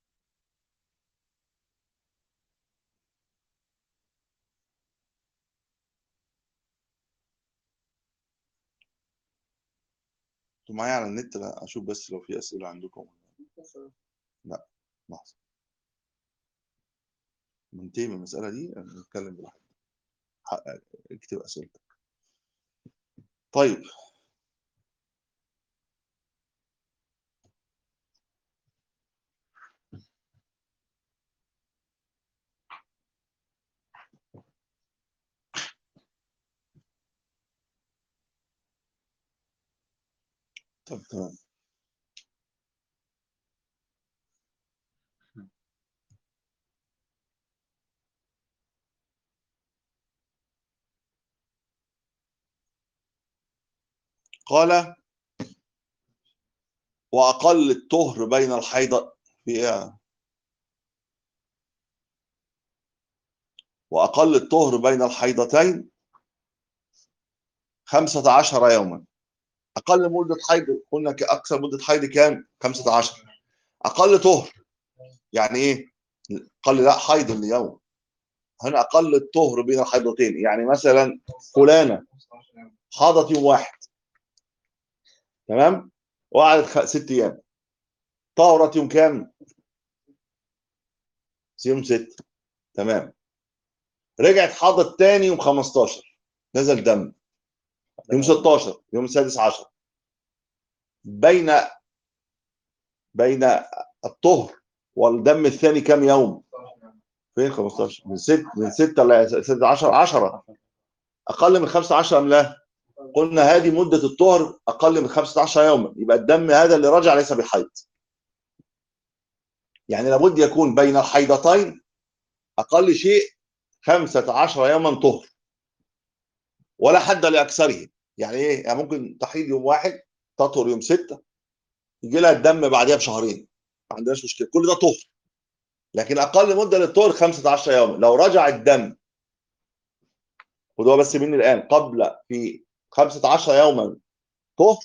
انتوا معايا على النت لا اشوف بس لو في اسئله عندكم لحظه منتهي من المساله دي نتكلم براحتنا حقق- اكتب اسئلتك طيب طب تمام قال واقل الطهر بين الحيض في ايه واقل الطهر بين الحيضتين 15 يوما اقل مده حيض قلنا ك- اكثر مده حيض كام 15 اقل طهر يعني ايه اقل لا حيض اليوم هنا اقل الطهر بين الحيضتين يعني مثلا فلانه 15 يوم. حاضت يوم واحد تمام وقعدت خ- ست ايام طهرت يوم كام يوم ست تمام رجعت حاضت تاني يوم 15 نزل دم يوم 16 يوم السادس عشر بين بين الطهر والدم الثاني كم يوم 15 يوم. فين 15 من 6 من 6 ل 16 10 اقل من 15 ام لا قلنا هذه مده الطهر اقل من 15 يوما يبقى الدم هذا اللي رجع ليس بحيض يعني لابد يكون بين الحيضتين اقل شيء 15 يوما طهر ولا حد لاكثره يعني ايه يعني ممكن تحيض يوم واحد تطهر يوم ستة يجي لها الدم بعدها بشهرين ما عندناش مشكله كل ده طهر لكن اقل مده للطهر 15 يوم لو رجع الدم خدوها بس مني الآن قبل في 15 يوما طهر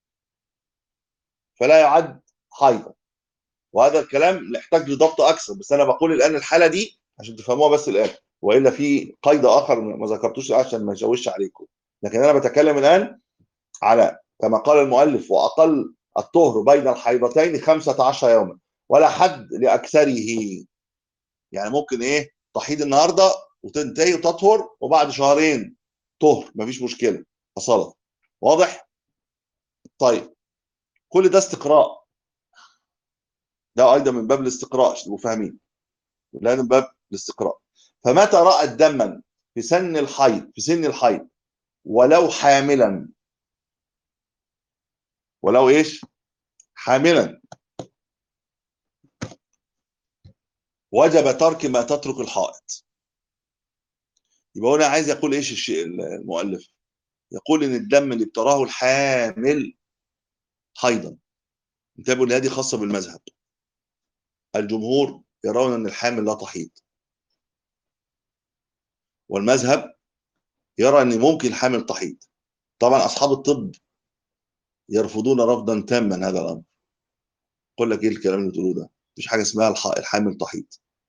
فلا يعد حيضا وهذا الكلام محتاج لضبط أكثر بس أنا بقول الآن الحالة دي عشان تفهموها بس الآن وإلا في قيد آخر ما ذكرتوش عشان ما يشوش عليكم لكن أنا بتكلم الآن على كما قال المؤلف وأقل الطهر بين الحيضتين 15 يوما ولا حد لأكثره يعني ممكن إيه تحيض النهارده وتنتهي وتطهر وبعد شهرين طهر مفيش مشكله حصلت واضح طيب كل ده استقراء ده ايضا من باب الاستقراء عشان تبقوا فاهمين ده من باب الاستقراء فمتى رأت دما في سن الحيض في سن الحيض ولو حاملا ولو ايش حاملا وجب ترك ما تترك الحائط يبقى هنا عايز يقول ايش الشيء المؤلف يقول ان الدم اللي ابتراه الحامل حيضا انتبهوا ان هذه خاصه بالمذهب الجمهور يرون ان الحامل لا تحيض والمذهب يرى ان ممكن الحامل تحيض طبعا اصحاب الطب يرفضون رفضا تاما هذا الامر يقول لك ايه الكلام اللي بتقولوه ده مفيش حاجه اسمها الحامل تحيض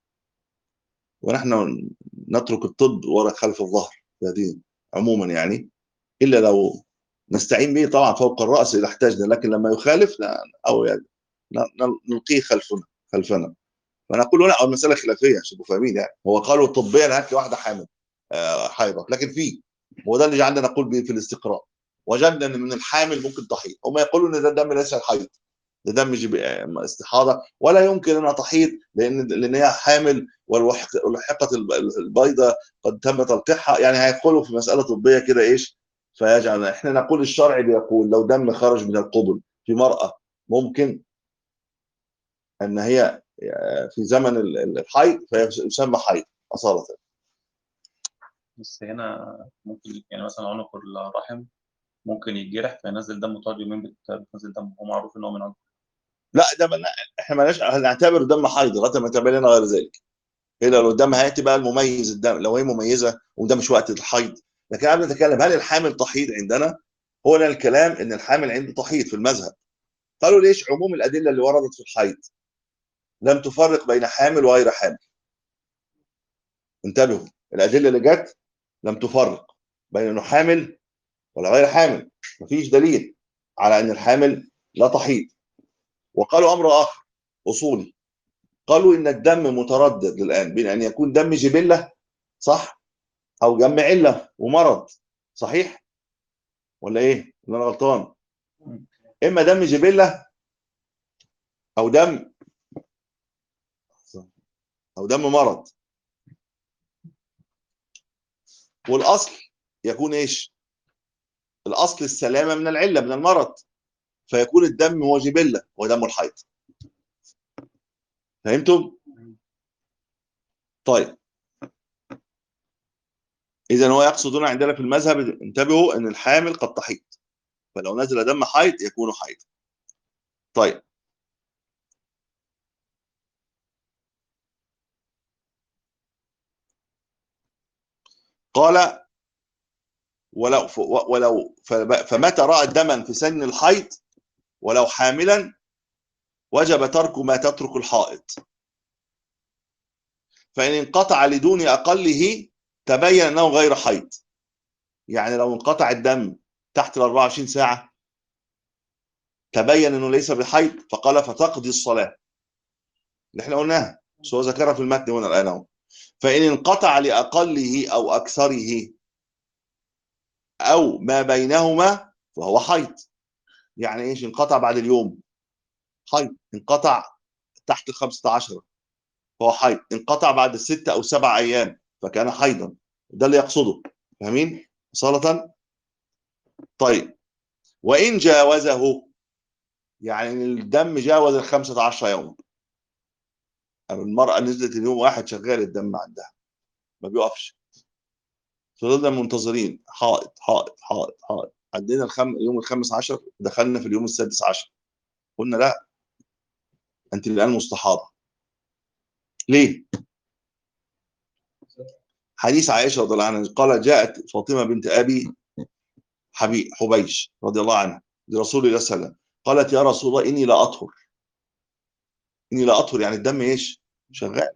ونحن نترك الطب وراء خلف الظهر هذه عموما يعني الا لو نستعين به طبعا فوق الراس اذا احتاجنا لكن لما يخالف لا او يعني نلقيه خلفنا خلفنا فنقول هنا المساله خلافيه عشان تبقوا فاهمين يعني هو قالوا طبيا هات لي واحده حامل حيضه لكن في هو ده اللي جعلنا نقول به في الاستقراء وجدنا ان من الحامل ممكن تحيض هم يقولون ان ده دم ليس الحيض ده دم استحاضه ولا يمكن انها تحيض لان لان هي حامل والحقه البيضه قد تم تلقيحها يعني هيدخلوا في مساله طبيه كده ايش فيجعل احنا نقول الشرع بيقول لو دم خرج من القبل في مراه ممكن ان هي في زمن الحيض فيسمى حيض اصاله بس هنا ممكن يعني مثلا عنق الرحم ممكن يتجرح فينزل دم وتقعد يومين بتنزل دم هو معروف ان هو من عنق لا ده من... احنا مالناش هنعتبر دم حيض لغايه ما يتبين لنا غير ذلك الا لو الدم هياتي بقى المميز الدم لو هي مميزه وده مش وقت الحيض لكن قبل نتكلم هل الحامل تحيض عندنا؟ هو ده الكلام ان الحامل عنده تحيض في المذهب قالوا ليش عموم الادله اللي وردت في الحيض لم تفرق بين حامل وغير حامل انتبهوا الادله اللي جت لم تفرق بين انه حامل ولا غير حامل مفيش دليل على ان الحامل لا تحيض وقالوا امر اخر اصولي قالوا ان الدم متردد الان بين ان يكون دم جبله صح او دم عله ومرض صحيح ولا ايه ولا انا غلطان اما دم جبله او دم او دم مرض والاصل يكون ايش الاصل السلامه من العله من المرض فيكون الدم هو جبله هو دم الحيض فهمتم طيب اذا هو يقصد هنا عندنا في المذهب انتبهوا ان الحامل قد تحيض فلو نزل دم حيض يكون حيض طيب قال ولو ولو فمتى راى دما في سن الحيض ولو حاملا وجب ترك ما تترك الحائط فإن انقطع لدون أقله تبين أنه غير حيض يعني لو انقطع الدم تحت ال 24 ساعة تبين أنه ليس بحيض فقال فتقضي الصلاة اللي احنا قلناها بس هو ذكرها في المتن هنا الآن اهو فإن انقطع لأقله أو أكثره أو ما بينهما فهو حيض يعني ايش انقطع بعد اليوم حيض انقطع تحت ال 15 فهو حيض انقطع بعد الستة او سبع ايام فكان حيضا ده اللي يقصده فاهمين صالة طيب وان جاوزه يعني الدم جاوز ال 15 يوم المرأة نزلت اليوم واحد شغال الدم عندها ما بيقفش فضلنا منتظرين حائط حائط حائط حائط عدينا الخم... يوم الخامس عشر دخلنا في اليوم السادس عشر قلنا لا انت الان مستحاضه ليه حديث عائشه رضي الله عنها قال جاءت فاطمه بنت ابي حبي حبيش رضي الله عنها لرسول الله صلى الله عليه وسلم قالت يا رسول الله اني لا اطهر اني لا اطهر يعني الدم ايش شغال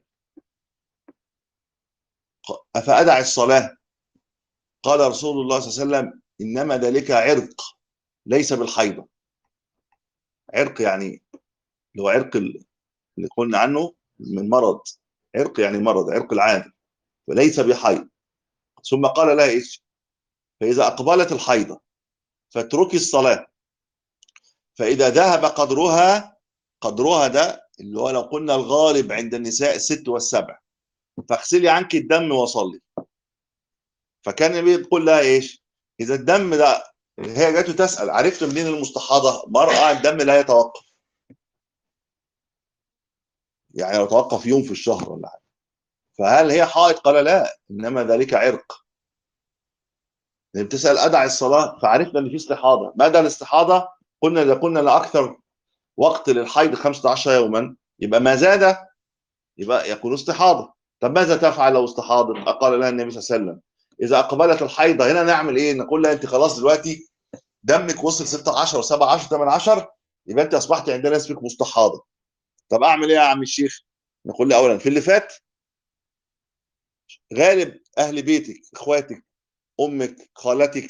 ق- افادع الصلاه قال رسول الله صلى الله عليه وسلم انما ذلك عرق ليس بالحيضه عرق يعني اللي هو عرق ال- اللي قلنا عنه من مرض عرق يعني مرض عرق العادة وليس بحيض ثم قال لها ايش فاذا اقبلت الحيضه فاتركي الصلاه فاذا ذهب قدرها قدرها ده اللي هو لو قلنا الغالب عند النساء الست والسبع فاغسلي عنك الدم وصلي فكان النبي يقول لها ايش اذا الدم ده هي جاته تسال عرفت منين المستحاضه مرأة الدم لا يتوقف يعني لو توقف يوم في الشهر ولا حاجه فهل هي حائض قال لا انما ذلك عرق اللي بتسال ادع الصلاه فعرفنا ان في استحاضه مدى الاستحاضه قلنا اذا قلنا لاكثر وقت للحيض 15 يوما يبقى ما زاد يبقى يكون استحاضه طب ماذا تفعل لو استحاضت قال لها النبي صلى الله عليه وسلم اذا اقبلت الحيضه هنا نعمل ايه نقول لها انت خلاص دلوقتي دمك وصل 16 و17 18 يبقى انت اصبحت عندنا اسمك مستحاضه طب اعمل ايه يا عم الشيخ نقول له اولا في اللي فات غالب اهل بيتك اخواتك امك خالتك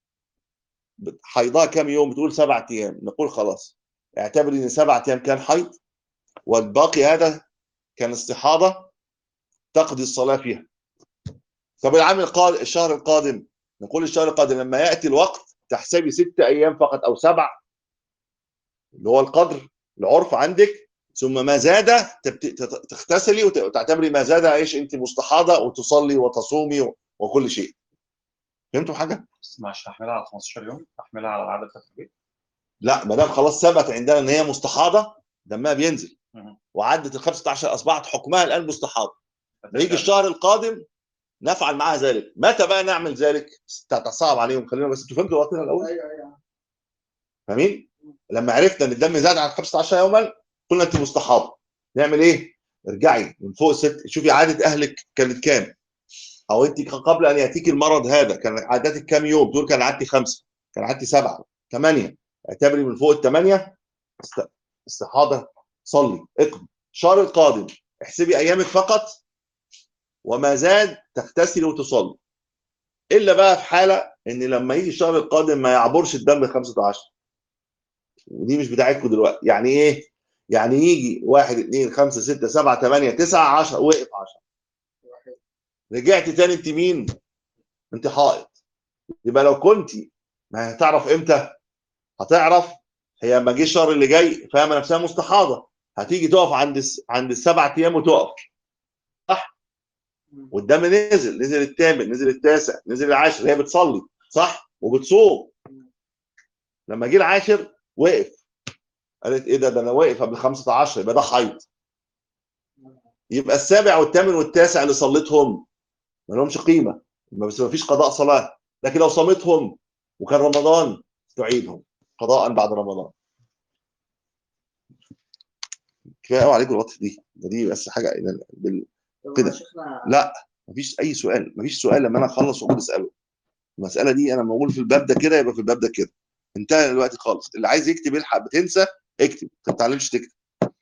حيضها كام يوم بتقول سبعة ايام نقول خلاص اعتبري ان سبعة ايام كان حيض والباقي هذا كان استحاضه تقضي الصلاه فيها طب العام القادم الشهر القادم نقول الشهر القادم لما ياتي الوقت تحسبي ست ايام فقط او سبع اللي هو القدر العرف عندك ثم ما زاد تبت- تت- تغتسلي وت- وتعتبري ما زاد ايش انت مستحاضه وتصلي وتصومي و- وكل شيء فهمتوا حاجه؟ بس مش هحملها على 15 يوم هحملها على العدد بتاعت البيت لا ما دام خلاص ثبت عندنا ان هي مستحاضه دمها بينزل مهم. وعدت ال 15 اصبحت حكمها الان مستحاضه يجي الشهر القادم نفعل معها ذلك متى بقى نعمل ذلك صعب عليهم خلينا بس انتوا فهمتوا وقتنا الاول ايوه ايوه فاهمين لما عرفنا ان الدم زاد عن 15 يوما قلنا انت مستحاضه نعمل ايه ارجعي من فوق ست شوفي عاده اهلك كانت كام او انت قبل ان ياتيك المرض هذا كان عادتك كام يوم دول كان عادتي خمسه كان عادتي سبعه ثمانيه اعتبري من فوق الثمانيه است- استحاضه صلي اقم الشهر القادم احسبي ايامك فقط وما زاد تغتسلي وتصلي الا بقى في حاله ان لما يجي الشهر القادم ما يعبرش الدم 15 ودي مش بتاعتكم دلوقتي يعني ايه؟ يعني يجي واحد اثنين خمسة ستة سبعة ثمانية تسعة عشرة وقف عشرة رجعت تاني انت مين؟ انت حائط يبقى لو كنت ما هتعرف امتى؟ هتعرف هي لما جه الشهر اللي جاي فاهمه نفسها مستحاضه هتيجي تقف عند الس... عند السبع ايام وتقف صح؟ والدم نزل نزل الثامن نزل التاسع نزل العاشر هي بتصلي صح؟ وبتصوم لما جه العاشر وقف قالت ايه ده ده انا واقف قبل 15 يبقى ده حيض يبقى السابع والثامن والتاسع اللي صليتهم ما لهمش قيمه بس ما فيش قضاء صلاه لكن لو صمتهم وكان رمضان تعيدهم قضاء بعد رمضان كفايه قوي عليكم الوقت دي ده دي بس حاجه بال... طب كده. يا شيخنا لا مفيش اي سؤال مفيش سؤال لما انا اخلص واقول اساله المساله دي انا موجود في الباب ده كده يبقى في الباب ده كده انتهى دلوقتي خالص اللي عايز يكتب يلحق بتنسى اكتب ما تتعلمش تكتب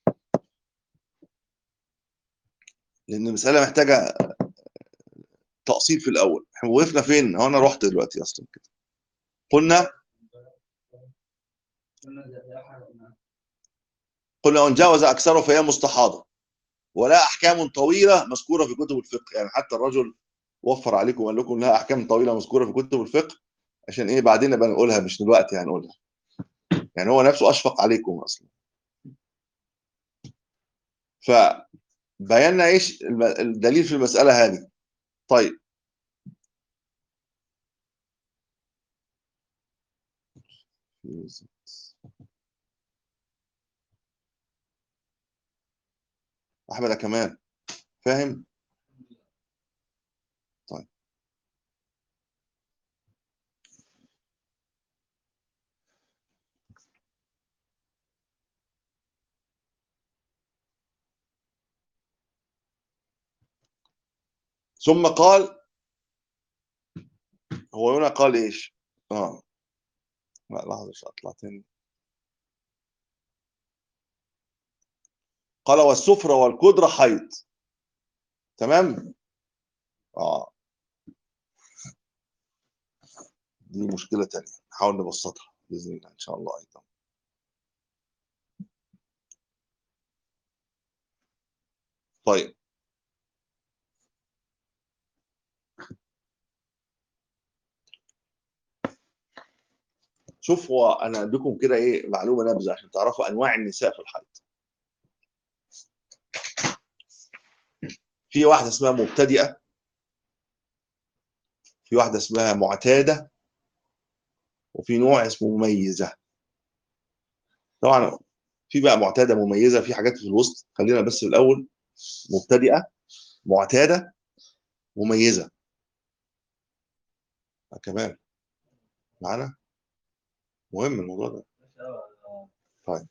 لان المساله محتاجه تأصيل في الاول احنا وقفنا فين هو انا رحت دلوقتي اصلا كده قلنا قلنا ان جاوز اكثره فهي مستحاضه ولا احكام طويله مذكوره في كتب الفقه يعني حتى الرجل وفر عليكم وقال لكم لها احكام طويله مذكوره في كتب الفقه عشان ايه بعدين نبقى نقولها مش دلوقتي هنقولها يعني هو نفسه اشفق عليكم اصلا فبينا ايش الم- الدليل في المساله هذه طيب احمد يا كمان فاهم طيب ثم قال هو هنا قال ايش؟ اه لا لحظة عشان اطلع تاني قال والسفرة والقدرة حيض تمام؟ اه دي مشكلة تانية نحاول نبسطها بإذن الله إن شاء الله أيضا طيب شوف هو انا اديكم كده ايه معلومه نبذه عشان تعرفوا انواع النساء في الحيض في واحده اسمها مبتدئه في واحده اسمها معتاده وفي نوع اسمه مميزه طبعا في بقى معتاده مميزه في حاجات في الوسط خلينا بس في الاول مبتدئه معتاده مميزه آه كمان معانا مهم الموضوع ده طيب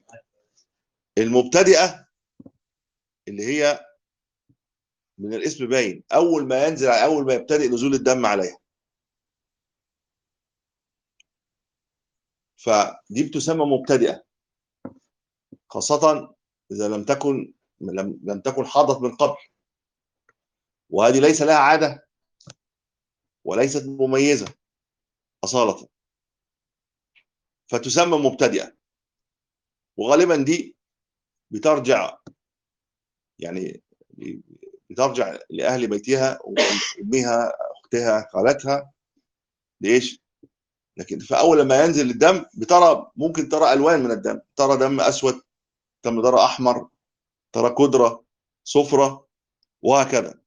المبتدئه اللي هي من الاسم باين اول ما ينزل اول ما يبتدئ نزول الدم عليها فدي بتسمى مبتدئه خاصه اذا لم تكن لم, لم تكن حاضت من قبل وهذه ليس لها عاده وليست مميزه اصاله فتسمى مبتدئه وغالبا دي بترجع يعني بترجع لاهل بيتها وامها اختها خالتها ليش؟ لكن فاول لما ينزل الدم بترى ممكن ترى الوان من الدم ترى دم اسود دم ترى احمر ترى كدره صفرة وهكذا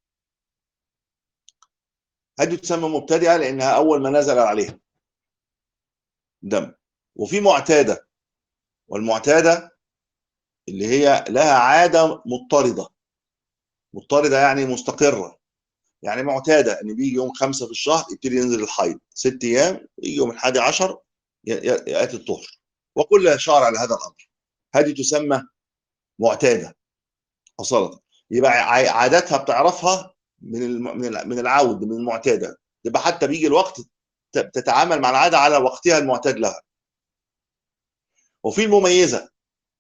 هذه تسمى مبتدئه لانها اول ما نزل عليها دم وفي معتاده والمعتاده اللي هي لها عاده مضطرده مضطرده يعني مستقره يعني معتاده ان بيجي يوم خمسة في الشهر يبتدي ينزل الحيض ست ايام يجي يوم الحادي عشر ياتي الطهر وكل شهر على هذا الامر هذه تسمى معتاده اصاله يبقى عاداتها بتعرفها من من العود من المعتاده يبقى حتى بيجي الوقت تتعامل مع العاده على وقتها المعتاد لها وفي المميزه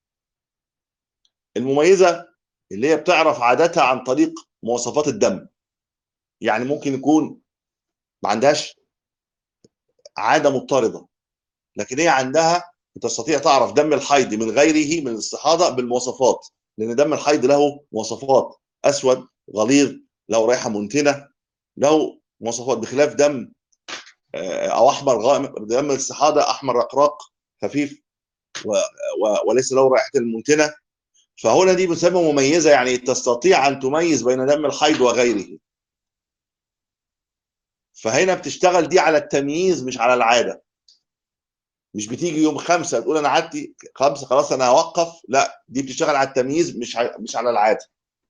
المميزه اللي هي بتعرف عاداتها عن طريق مواصفات الدم يعني ممكن يكون ما عندهاش عاده مضطرده لكن هي عندها تستطيع تعرف دم الحيض من غيره من الاستحاضه بالمواصفات لان دم الحيض له مواصفات اسود غليظ له رائحه منتنه له مواصفات بخلاف دم او احمر غامق دم الاستحاضه احمر رقراق خفيف و... و... وليس له رائحه المنتنه فهنا دي بتسمى مميزه يعني تستطيع ان تميز بين دم الحيض وغيره فهنا بتشتغل دي على التمييز مش على العاده مش بتيجي يوم خمسه تقول انا عدتي خمسه خلاص انا هوقف لا دي بتشتغل على التمييز مش ع... مش على العاده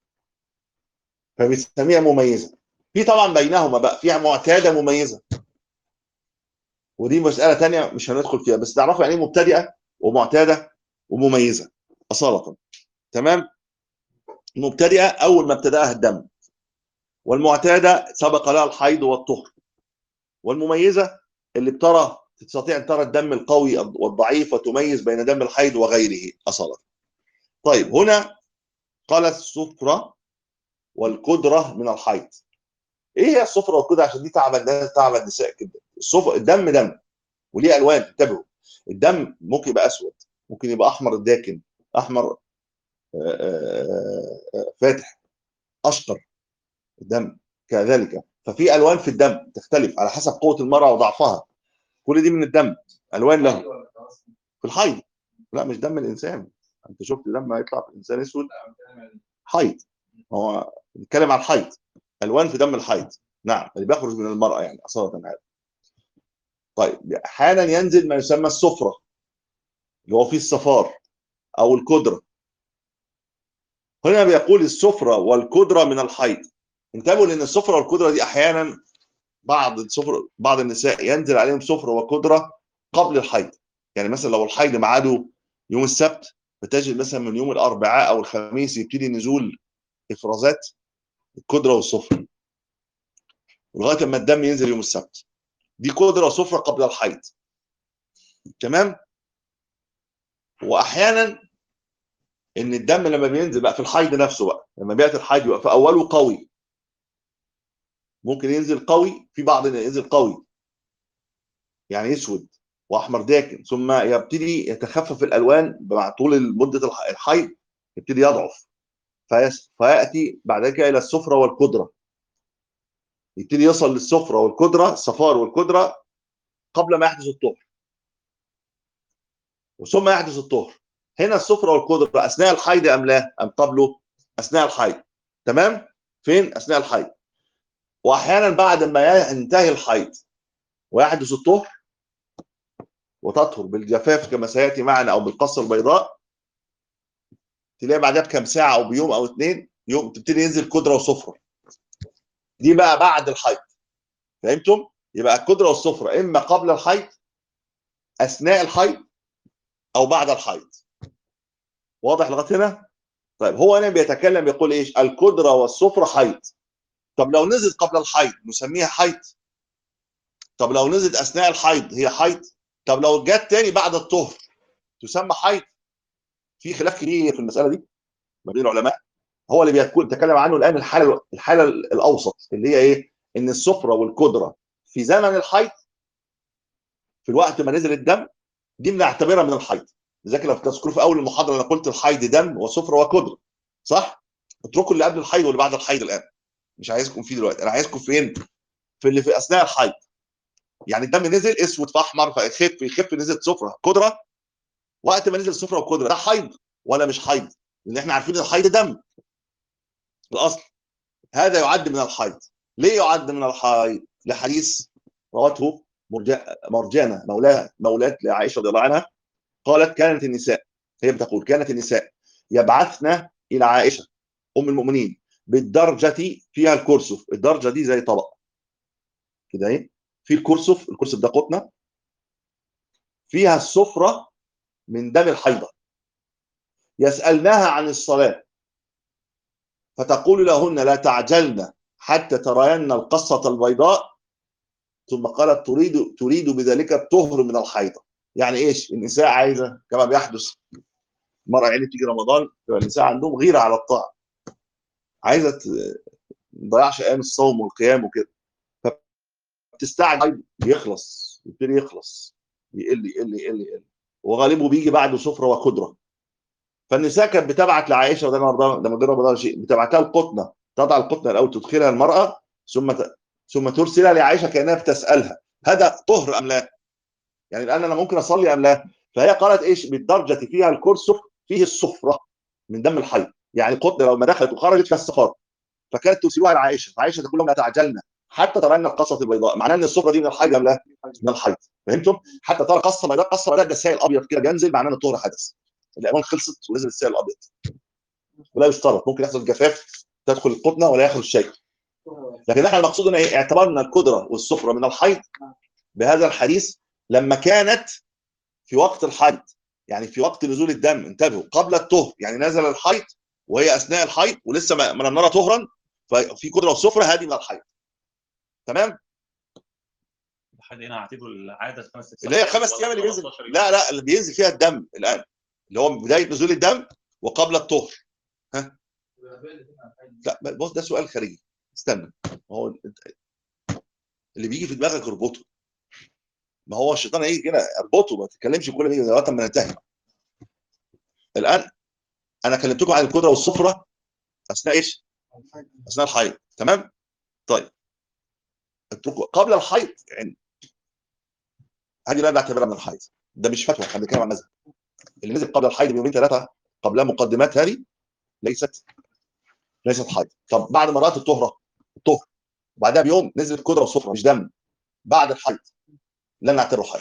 فبتسميها مميزه في طبعا بينهما بقى فيها معتاده مميزه ودي مساله ثانيه مش هندخل فيها بس تعرفوا يعني ايه مبتدئه ومعتاده ومميزه اصاله تمام المبتدئه اول ما ابتداها الدم والمعتاده سبق لها الحيض والطهر والمميزه اللي بترى تستطيع ان ترى الدم القوي والضعيف وتميز بين دم الحيض وغيره اصلا طيب هنا قالت السفرة والقدرة من الحيض ايه هي السفرة والقدرة عشان دي تعب الناس تعب النساء كده السفر الدم دم وليه الوان انتبهوا الدم ممكن يبقى اسود ممكن يبقى احمر داكن احمر فاتح اشقر الدم كذلك ففي الوان في الدم تختلف على حسب قوه المراه وضعفها كل دي من الدم الوان له في الحيض لا مش دم الانسان انت شفت دم هيطلع في الانسان اسود حيض هو بيتكلم عن الحيض الوان في دم الحيض نعم اللي بيخرج من المراه يعني اصاله هذا طيب احيانا ينزل ما يسمى السفره اللي هو فيه الصفار او الكدره هنا بيقول السفره والكدره من الحيض انتبهوا لان السفره والكدره دي احيانا بعض السفر بعض النساء ينزل عليهم سفره وكدره قبل الحيض يعني مثلا لو الحيض ميعاده يوم السبت فتجد مثلا من يوم الاربعاء او الخميس يبتدي نزول افرازات الكدره والسفره لغايه اما الدم ينزل يوم السبت دي قدره وسفره قبل الحيض تمام واحيانا ان الدم لما بينزل بقى في الحيض نفسه بقى لما بياتي الحيض يبقى في اوله قوي ممكن ينزل قوي في بعض ينزل قوي يعني اسود واحمر داكن ثم يبتدي يتخفف الالوان مع طول مده الح- الحيض يبتدي يضعف فيس- فياتي بعد كده الى السفره والقدره يبتدي يصل للسفره والقدره الصفار والقدره قبل ما يحدث الطهر ثم يحدث الطهر هنا السفره والقدره اثناء الحيض ام لا ام قبله اثناء الحيض تمام فين اثناء الحيض واحيانا بعد ما ينتهي الحيض ويحدث الطهر وتطهر بالجفاف كما سياتي معنا او بالقصه البيضاء تلاقي بعدها بكام ساعه او بيوم او اثنين يوم تبتدي ينزل قدره وسفره دي بقى بعد الحيض فهمتم؟ يبقى القدره والسفره اما قبل الحيض اثناء الحيض او بعد الحيض واضح لغايه هنا؟ طيب هو هنا بيتكلم يقول ايش؟ القدره والسفره حيض طب لو نزلت قبل الحيض نسميها حيض طب لو نزلت اثناء الحيض هي حيض طب لو جت تاني بعد الطهر تسمى حيض في خلاف كبير في المساله دي ما بين العلماء هو اللي بيكون تكلم عنه الان الحاله الحاله الاوسط اللي هي ايه ان السفره والقدره في زمن الحيض في الوقت ما نزل الدم دي بنعتبرها من الحيض لذلك لو تذكروا في اول المحاضره انا قلت الحيض دم وسفره وقدره صح اتركوا اللي قبل الحيض واللي بعد الحيض الان مش عايزكم فيه دلوقتي انا عايزكم فين في اللي في اثناء الحيض يعني الدم نزل اسود في احمر فيخف يخف نزلت سفره قدره وقت ما نزل سفره وقدره ده حيض ولا مش حيض لان احنا عارفين ان الحيض دم الاصل هذا يعد من الحيض ليه يعد من الحيض لحديث روته مرجا- مرجانه مولاه مولاة لعائشه رضي الله عنها قالت كانت النساء هي بتقول كانت النساء يبعثن الى عائشه ام المؤمنين بالدرجه فيها الكرسف الدرجه دي زي طبق كده ايه في الكرسف الكرسف ده قطنه فيها السفره من دم الحيضه يسالناها عن الصلاه فتقول لهن لا تعجلن حتى ترين القصه البيضاء ثم قالت تريد تريد بذلك الطهر من الحيضه يعني ايش النساء عايزه كما بيحدث مرة يعني تيجي رمضان تبقى النساء عندهم غيره على الطاعه عايزه ت- ما تضيعش ايام الصوم والقيام وكده فبتستعجل يخلص يبتدي يخلص يقل يقل يقل يقل وغالبه بيجي بعده سفره وقدره فالنساء كانت بتبعت لعائشه رضي الله عنها لما جرب رمضان شيء بتبعت لها القطنه تضع القطنه الاول تدخلها المراه ثم ت... ثم ترسلها لعائشه كانها بتسالها هذا طهر ام لا؟ يعني الان انا ممكن اصلي ام لا؟ فهي قالت ايش؟ بالدرجه فيها الكرسف فيه الصفره من دم الحي يعني القطنه لو ما دخلت وخرجت فيها الصفار فكانت ترسلوها لعائشه فعائشه تقول لهم لا تعجلنا حتى ترين القصه البيضاء معناه ان الصفره دي من الحي ام لا؟ من الحي فهمتم؟ حتى ترى قصه بيضاء قصه بيضاء ده السائل الابيض كده بينزل معناه ان الطهر حدث الالوان خلصت ونزل السائل الابيض ولا يشترط ممكن يحصل جفاف تدخل القطنه ولا يخرج شيء لكن احنا المقصود ان ايه اعتبرنا القدره والسفره من الحيض بهذا الحديث لما كانت في وقت الحيض يعني في وقت نزول الدم انتبهوا قبل الطهر يعني نزل الحيض وهي اثناء الحيض ولسه ما ما لم نرى طهرا ففي قدره والسفره هذه من الحيض تمام لحد هنا هعتبره العاده خمس ست اللي هي ساعات خمس ولا ايام اللي بينزل 13 يوم. لا لا اللي بينزل فيها الدم الان اللي هو بدايه نزول الدم وقبل الطهر لا بص ده سؤال خارجي استنى ما هو انت- اللي بيجي في دماغك اربطه ما هو الشيطان هيجي كده اربطه ما تتكلمش كل ما يجي لغايه ما ننتهي الان انا كلمتكم عن القدره والسفره اثناء ايش؟ اثناء الحيض تمام؟ طيب اتركوا قبل الحيض يعني هذه لا نعتبرها من الحيض ده مش فتوى احنا بنتكلم عن نزل اللي نزل قبل الحيض بيومين ثلاثه قبلها مقدمات هذه ليست ليست حيض طب بعد ما رات الطهره الطهر وبعدها بيوم نزلت قدره وسفره مش دم بعد الحيض لا نعتبره حيض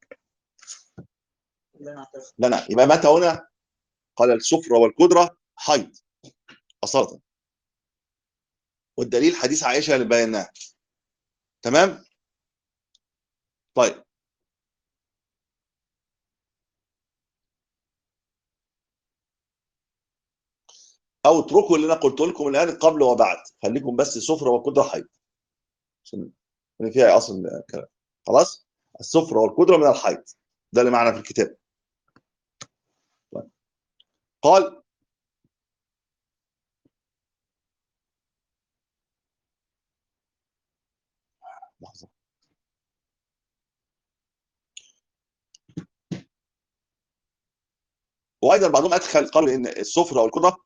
لا نعترف لا لا يبقى متى هنا قال السفره والقدره حيض اصاله والدليل حديث عائشه اللي بيناه تمام طيب او اتركوا اللي انا قلت لكم الان قبل وبعد خليكم بس سفره وقدره حيض عشان اللي فيها اصل الكلام خلاص السفرة والقدرة من الحيض ده اللي معنا في الكتاب طيب. قال لحظة وايضا بعضهم ادخل قالوا ان السفرة والقدرة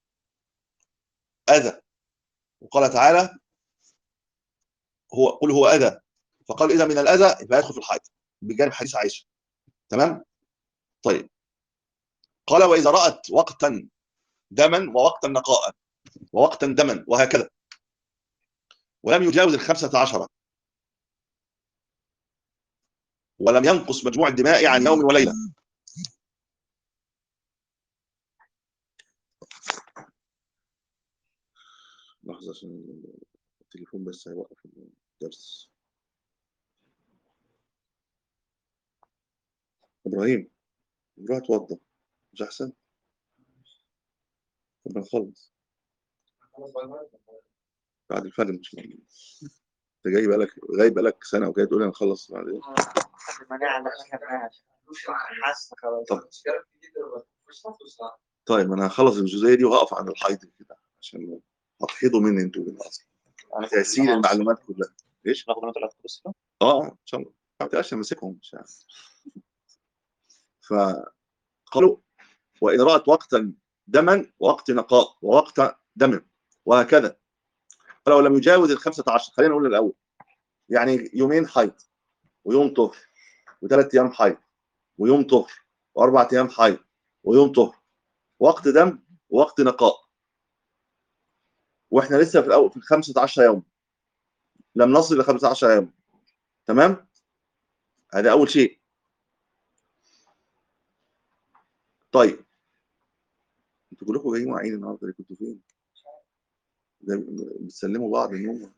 اذى وقال تعالى هو قل هو اذى فقال اذا من الاذى فيدخل في الحيض بجانب حديث عائشه تمام طيب قال واذا رات وقتا دما ووقتا نقاء ووقتا دما وهكذا ولم يجاوز الخمسة عشرة ولم ينقص مجموع الدماء عن يوم وليلة لحظة عشان التليفون بس هيوقف الدرس ابراهيم روح اتوضى مش احسن طب نخلص بعد الفجر ان شاء الله انت جاي بقالك غايب بقالك سنه وجاي تقول لي هنخلص بعدين لحد ما نعمل اخر حاسس خلاص طب طيب انا هخلص الجزئيه دي وهقف عند الحيض كده عشان هتحيضوا مني انتوا كده اصلا تأثير المعلومات كلها ايش؟ ناخد منه ثلاث بس اه ان شاء الله ما تبقاش ماسكهم مش عارف فقالوا وإن رأت وقتا دما ووقت نقاء ووقت دم وهكذا فلو لم يجاوز الخمسة عشر خلينا نقول الأول يعني يومين حيض ويوم طهر وثلاث أيام حيض ويوم طهر وأربع أيام حيض ويوم طهر وقت دم ووقت نقاء واحنا لسه في الأول في الخمسة عشر يوم لم نصل ل 15 يوم تمام هذا أول شيء طيب انتوا كلكم جايين واعيين النهارده اللي كنتوا فين؟ ده بتسلموا بعض النوم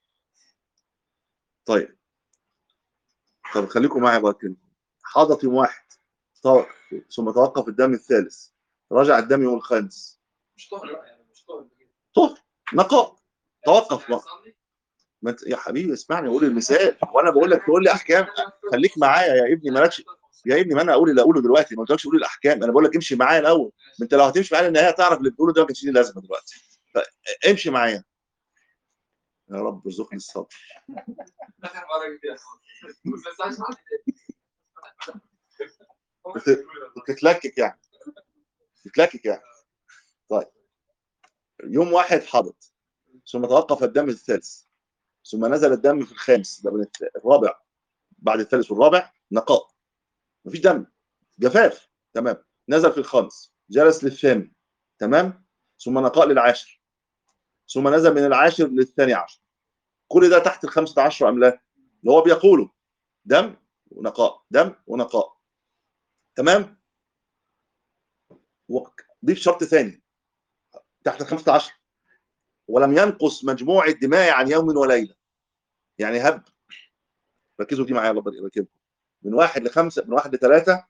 طيب طب خليكم معايا بقى كده حاضت يوم واحد طارق ثم توقف الدم الثالث رجع الدم يوم الخامس مش طهر بقى يعني مش طهر طهر نقاء توقف بقى ما انت- يا حبيبي اسمعني اقول المثال وانا بقول لك تقول لي احكام خليك معايا يا ابني مالكش يا ابني ما انا اقول اللي اقوله دلوقتي ما قلتلكش قول الاحكام انا بقول لك امشي معايا الاول ما انت لو هتمشي معايا النهايه تعرف اللي بتقوله ده ما كانش ليه لازمه دلوقتي فامشي معايا يا رب ارزقني الصبر اخر مره جبتها بس عشان بتتلكك يعني بتتلكك يعني طيب يوم واحد حضت ثم توقف الدم الثالث ثم نزل الدم في الخامس ده من الث- الرابع بعد الثالث والرابع نقاء مفيش دم جفاف تمام نزل في الخامس جلس للثامن تمام ثم نقاء للعاشر ثم نزل من العاشر للثاني عشر كل ده تحت الخمسة عشر أم لا اللي هو بيقوله دم ونقاء دم ونقاء تمام وك- ضيف شرط ثاني تحت الخمسة عشر ولم ينقص مجموع الدماء عن يوم وليلة يعني هب ركزوا دي معايا الله يبارك يركبكم من واحد لخمسة من واحد لثلاثة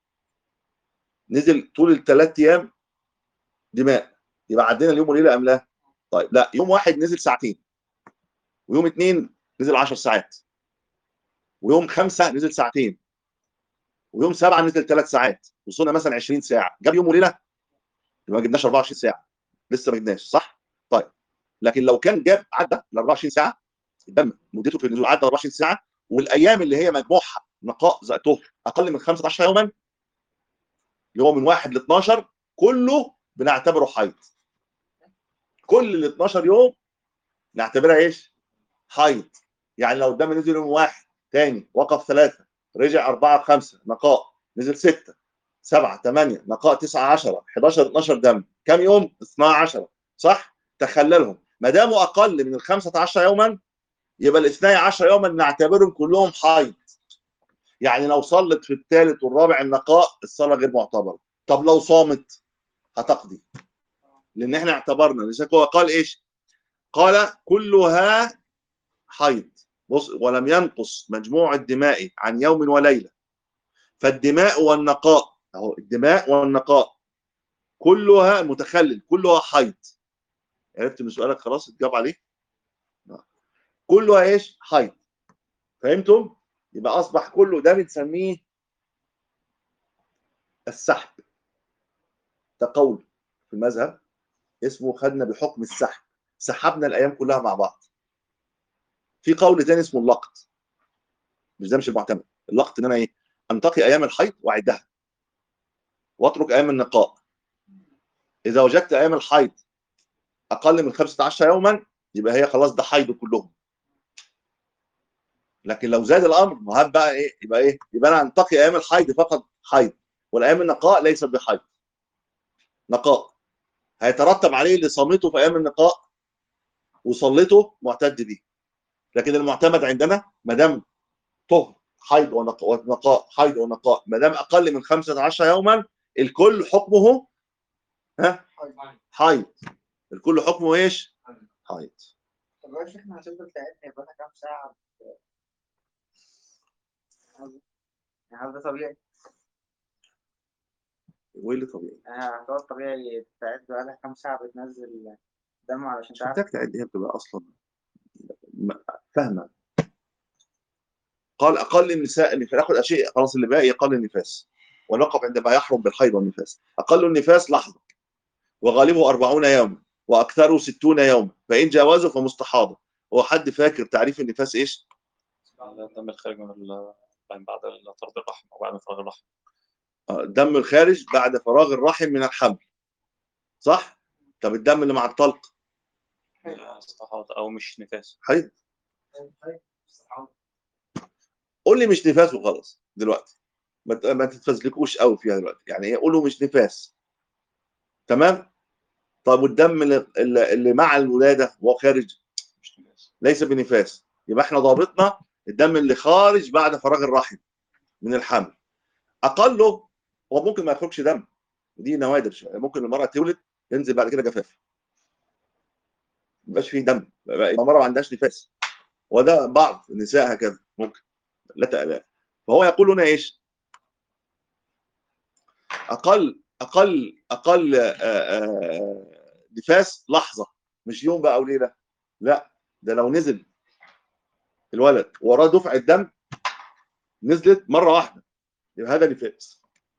نزل طول الثلاث أيام دماء يبقى عدينا اليوم وليلة أم لا؟ طيب لا يوم واحد نزل ساعتين ويوم اثنين نزل 10 ساعات ويوم خمسة نزل ساعتين ويوم سبعة نزل ثلاث ساعات وصلنا مثلا 20 ساعة جاب يوم وليلة يبقى ما جبناش 24 ساعة لسه ما جبناش صح؟ طيب لكن لو كان جاب عدى ال 24 ساعة الدم مدته في النزول عدى 24 ساعة والايام اللي هي مجموعها نقاء زي طهر اقل من 15 يوما اللي هو من 1 ل 12 كله بنعتبره حيض كل ال 12 يوم نعتبرها ايش؟ حيض يعني لو الدم نزل يوم واحد تاني وقف ثلاثة رجع أربعة خمسة نقاء نزل ستة سبعة ثمانية نقاء تسعة عشرة 11 12 دم كم يوم؟ 12 صح؟ تخللهم ما داموا أقل من ال 15 يوما يبقى ال 12 يوما نعتبرهم كلهم حيض يعني لو صلت في الثالث والرابع النقاء الصلاة غير معتبرة طب لو صامت هتقضي لأن احنا اعتبرنا لذلك هو قال ايش؟ قال كلها حيض بص ولم ينقص مجموع الدماء عن يوم وليلة فالدماء والنقاء اهو الدماء والنقاء كلها متخلل كلها حيض عرفت من سؤالك خلاص اتجاب عليه كلها ايش حيض فهمتم يبقى اصبح كله ده بنسميه السحب ده قول في المذهب اسمه خدنا بحكم السحب سحبنا الايام كلها مع بعض في قول تاني اسمه اللقط مش ده مش المعتمد اللقط ان انا ايه انتقي ايام الحيض واعدها واترك ايام النقاء اذا وجدت ايام الحيض اقل من 15 يوما يبقى هي خلاص ده حيض كلهم لكن لو زاد الامر ما هات بقى ايه يبقى ايه يبقى انا انتقي ايام الحيض فقط حيض والايام النقاء ليست بحيض نقاء هيترتب عليه اللي صامته في ايام النقاء وصليته معتد به لكن المعتمد عندنا ما دام طهر حيض ونقاء ونقاء حيض ونقاء ما دام اقل من 15 يوما الكل حكمه ها حيض الكل حكمه ايش؟ حيض طب يا شيخنا هتفضل تعبني يبقى لها كام ساعة يعني هل ده طبيعي؟ وايه اللي طبيعي؟ يعني هتقعد طبيعي تعد بقى لها كام ساعة بتنزل دم علشان مش تعرف محتاج تعد هي بتبقى اصلا م- فاهمه قال اقل النساء اللي ناخد اشياء خلاص اللي باقي اقل النفاس ونقف عندما يحرم بالحيض والنفاس اقل النفاس لحظه وغالبه 40 يوما واكثره 60 يوما فان جاوزه فمستحاضه هو حد فاكر تعريف النفاس ايش؟ الدم الخارج من ال- من بعد طرد الرحم او بعد فراغ الرحم آه، الدم الخارج بعد فراغ الرحم من الحمل صح؟ طب الدم اللي مع الطلق استحاضة او مش نفاس حيض قول لي مش نفاس وخلاص دلوقتي ما ت- ما تتفزلكوش قوي فيها دلوقتي يعني ايه قولوا مش نفاس تمام طب والدم اللي, اللي اللي مع الولاده وهو خارج مش نفاس ليس بنفاس يبقى احنا ضابطنا الدم اللي خارج بعد فراغ الرحم من الحمل اقله هو ممكن ما يخرجش دم دي نوادر شويه ممكن المراه تولد ينزل بعد كده جفاف ما يبقاش فيه دم يبقى المراه ما عندهاش نفاس وده بعض النساء هكذا ممكن لا تأبى فهو يقول هنا ايش؟ اقل اقل اقل آه، آه، نفاس لحظه مش يوم بقى او ليله لا ده لو نزل الولد وراه دفعه دم نزلت مره واحده يبقى هذا نفاس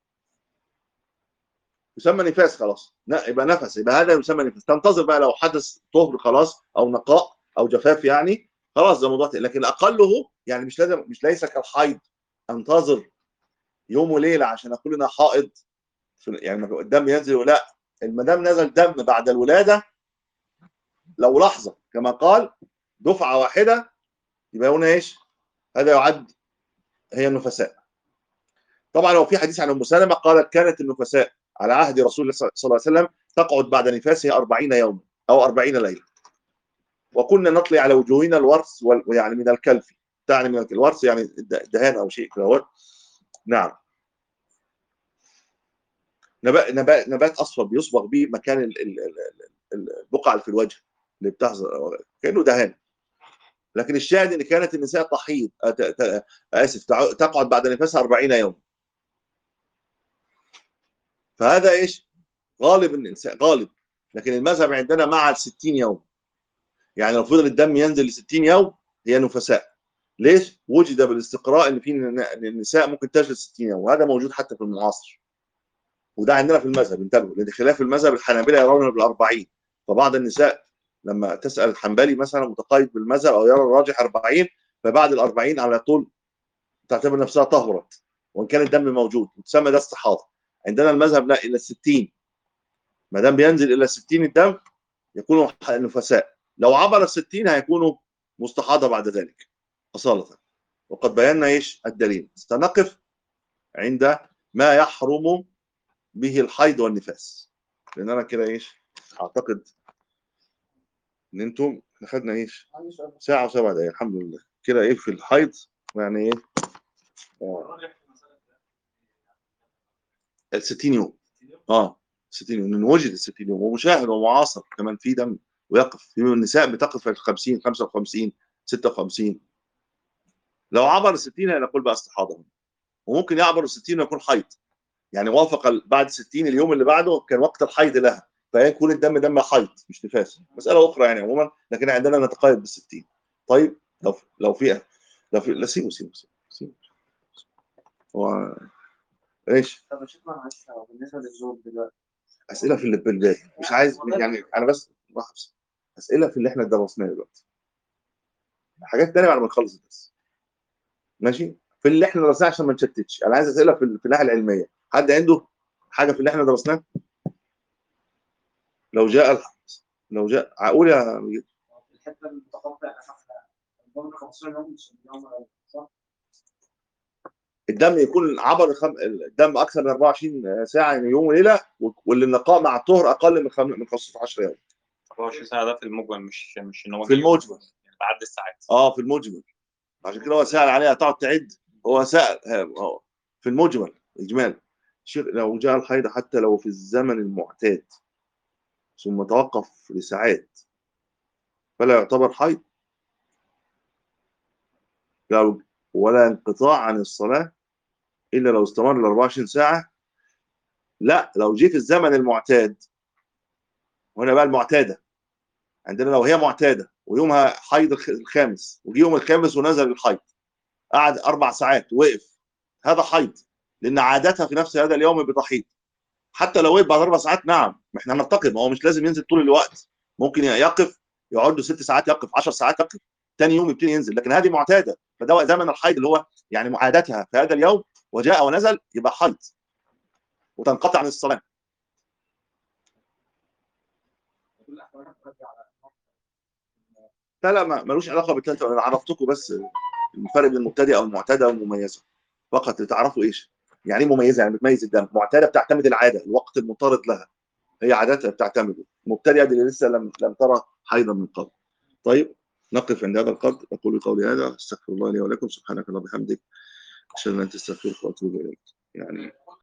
يسمى نفاس خلاص لا يبقى نفس يبقى هذا يسمى نفاس تنتظر بقى لو حدث طهر خلاص او نقاء او جفاف يعني خلاص ده موضوع تاني. لكن اقله يعني مش لازم مش ليس كالحيض انتظر يوم وليله عشان اقول انها حائض في- يعني ما الدم ينزل لا ما دام نزل دم بعد الولاده لو لحظه كما قال دفعه واحده يبقى هنا ايش؟ هذا يعد هي النفساء. طبعا لو في حديث عن ام سلمه قالت كانت النفساء على عهد رسول الله صلى الله عليه وسلم تقعد بعد نفاسها 40 يوما او 40 ليله. وكنا نطلي على وجوهنا الورس وال- يعني من الكلف تعني من الورس يعني الد- دهان او شيء كده هو. نعم. نبات نبات نبات اصفر بيصبغ به مكان ال- ال- ال- ال- البقع اللي في الوجه اللي بتحصل كانه دهان لكن الشاهد ان كانت النساء تحيض آه، ت- ت- اسف تع- تقعد بعد نفاسها 40 يوم فهذا ايش؟ غالب النساء غالب لكن المذهب عندنا مع ال 60 يوم يعني لو فضل الدم ينزل ل 60 يوم هي نفساء ليش؟ وجد بالاستقراء ان في ن- إن النساء ممكن تجلس 60 يوم وهذا موجود حتى في المعاصر وده عندنا في المذهب انتبهوا لان خلاف المذهب الحنابلة يرون بالأربعين فبعض النساء لما تسأل الحنبلي مثلا متقيد بالمذهب او يرى الراجح 40 فبعد ال 40 على طول تعتبر نفسها طهرت وان كان الدم موجود وتسمى ده استحاضه عندنا المذهب لا الى ال 60 ما دام بينزل الى 60 الدم يكونوا نفساء لو عبر ال 60 هيكونوا مستحاضه بعد ذلك اصاله وقد بينا ايش الدليل سنقف عند ما يحرم به الحيض والنفاس لان انا كده ايش اعتقد ان انتم احنا خدنا ايش عندي سؤال بس. ساعه وسبع دقائق الحمد لله كده ايه في الحيض يعني ايه آه، ال 60 يوم اه 60 يوم لانه وجد ال 60 يوم ومشاهد ومعاصر كمان في دم ويقف في من النساء بتقف في ال 50 55 56 لو عبر ال 60 هنقول بقى استحاضه وممكن يعبر ال 60 ويكون حيض يعني وافق ال- بعد 60 اليوم اللي بعده كان وقت الحيض لها فيكون الدم دم حيض مش نفاس مساله اخرى يعني عموما لكن عندنا نتقيد بال 60 طيب لو لو في لو في لا سيبوا سيبوا سيبوا هو ايش طب يا شيخنا معلش هو بالنسبه للزوج دلوقتي اسئله في اللي بالباقي مش عايز يعني انا بس بحث اسئله في اللي احنا درسناه دلوقتي حاجات تانية بعد ما نخلص الدرس ماشي في اللي احنا درسناه عشان ما نشتتش انا عايز اسئله في في الناحيه العلميه حد عنده حاجه في اللي احنا درسناه لو جاء الح- لو جاء اقول يا مجيد. في الحته المتقاطعه احنا الضمن 15 يوم مش يوم صح؟ الدم يكون عبر الخم... الدم اكثر من 24 ساعه يعني يوم وليله واللي النقاء مع الطهر اقل من خم... من 15 يوم 24 ساعة ده في المجمل مش مش ان هو في جه المجمل. يعني بعد الساعات اه في المجمل عشان كده هو سأل عليها تقعد تعد هو سأل ها، في المجمل اجمال شيخ لو جاء الحيض حتى لو في الزمن المعتاد ثم توقف لساعات فلا يعتبر حيض لو ولا انقطاع عن الصلاة إلا لو استمر ل 24 ساعة لا لو جه في الزمن المعتاد وهنا بقى المعتادة عندنا لو هي معتادة ويومها حيض الخ- الخامس وجي يوم الخامس ونزل الحيض قعد أربع ساعات وقف هذا حيض لأن عادتها في نفس هذا اليوم بتحيض حتى لو وقف بعد أربع ساعات نعم ما احنا هننتقد ما هو مش لازم ينزل طول الوقت ممكن يقف يقعد له ست ساعات يقف 10 ساعات يقف تاني يوم يبتدي ينزل لكن هذه معتاده فده زمن الحيض اللي هو يعني عادتها في هذا اليوم وجاء ونزل يبقى حيض وتنقطع عن الصلاه كل الاحوال بترجع على لا لا ما- ملوش علاقه بالثالثه انا عرفتكم بس الفرق بين المبتدئه والمعتاده والمميزه فقط لتعرفوا ايش يعني ايه مميزه يعني بتميز الدم معتاده بتعتمد العاده الوقت المضطرد لها هي عادتها بتعتمده مبتدئه دي اللي لسه لم لم ترى حيضا من قبل طيب نقف عند هذا القدر اقول قولي هذا استغفر الله لي ولكم سبحانك اللهم وبحمدك اشهد ان لا اله الا انت استغفرك واتوب اليك يعني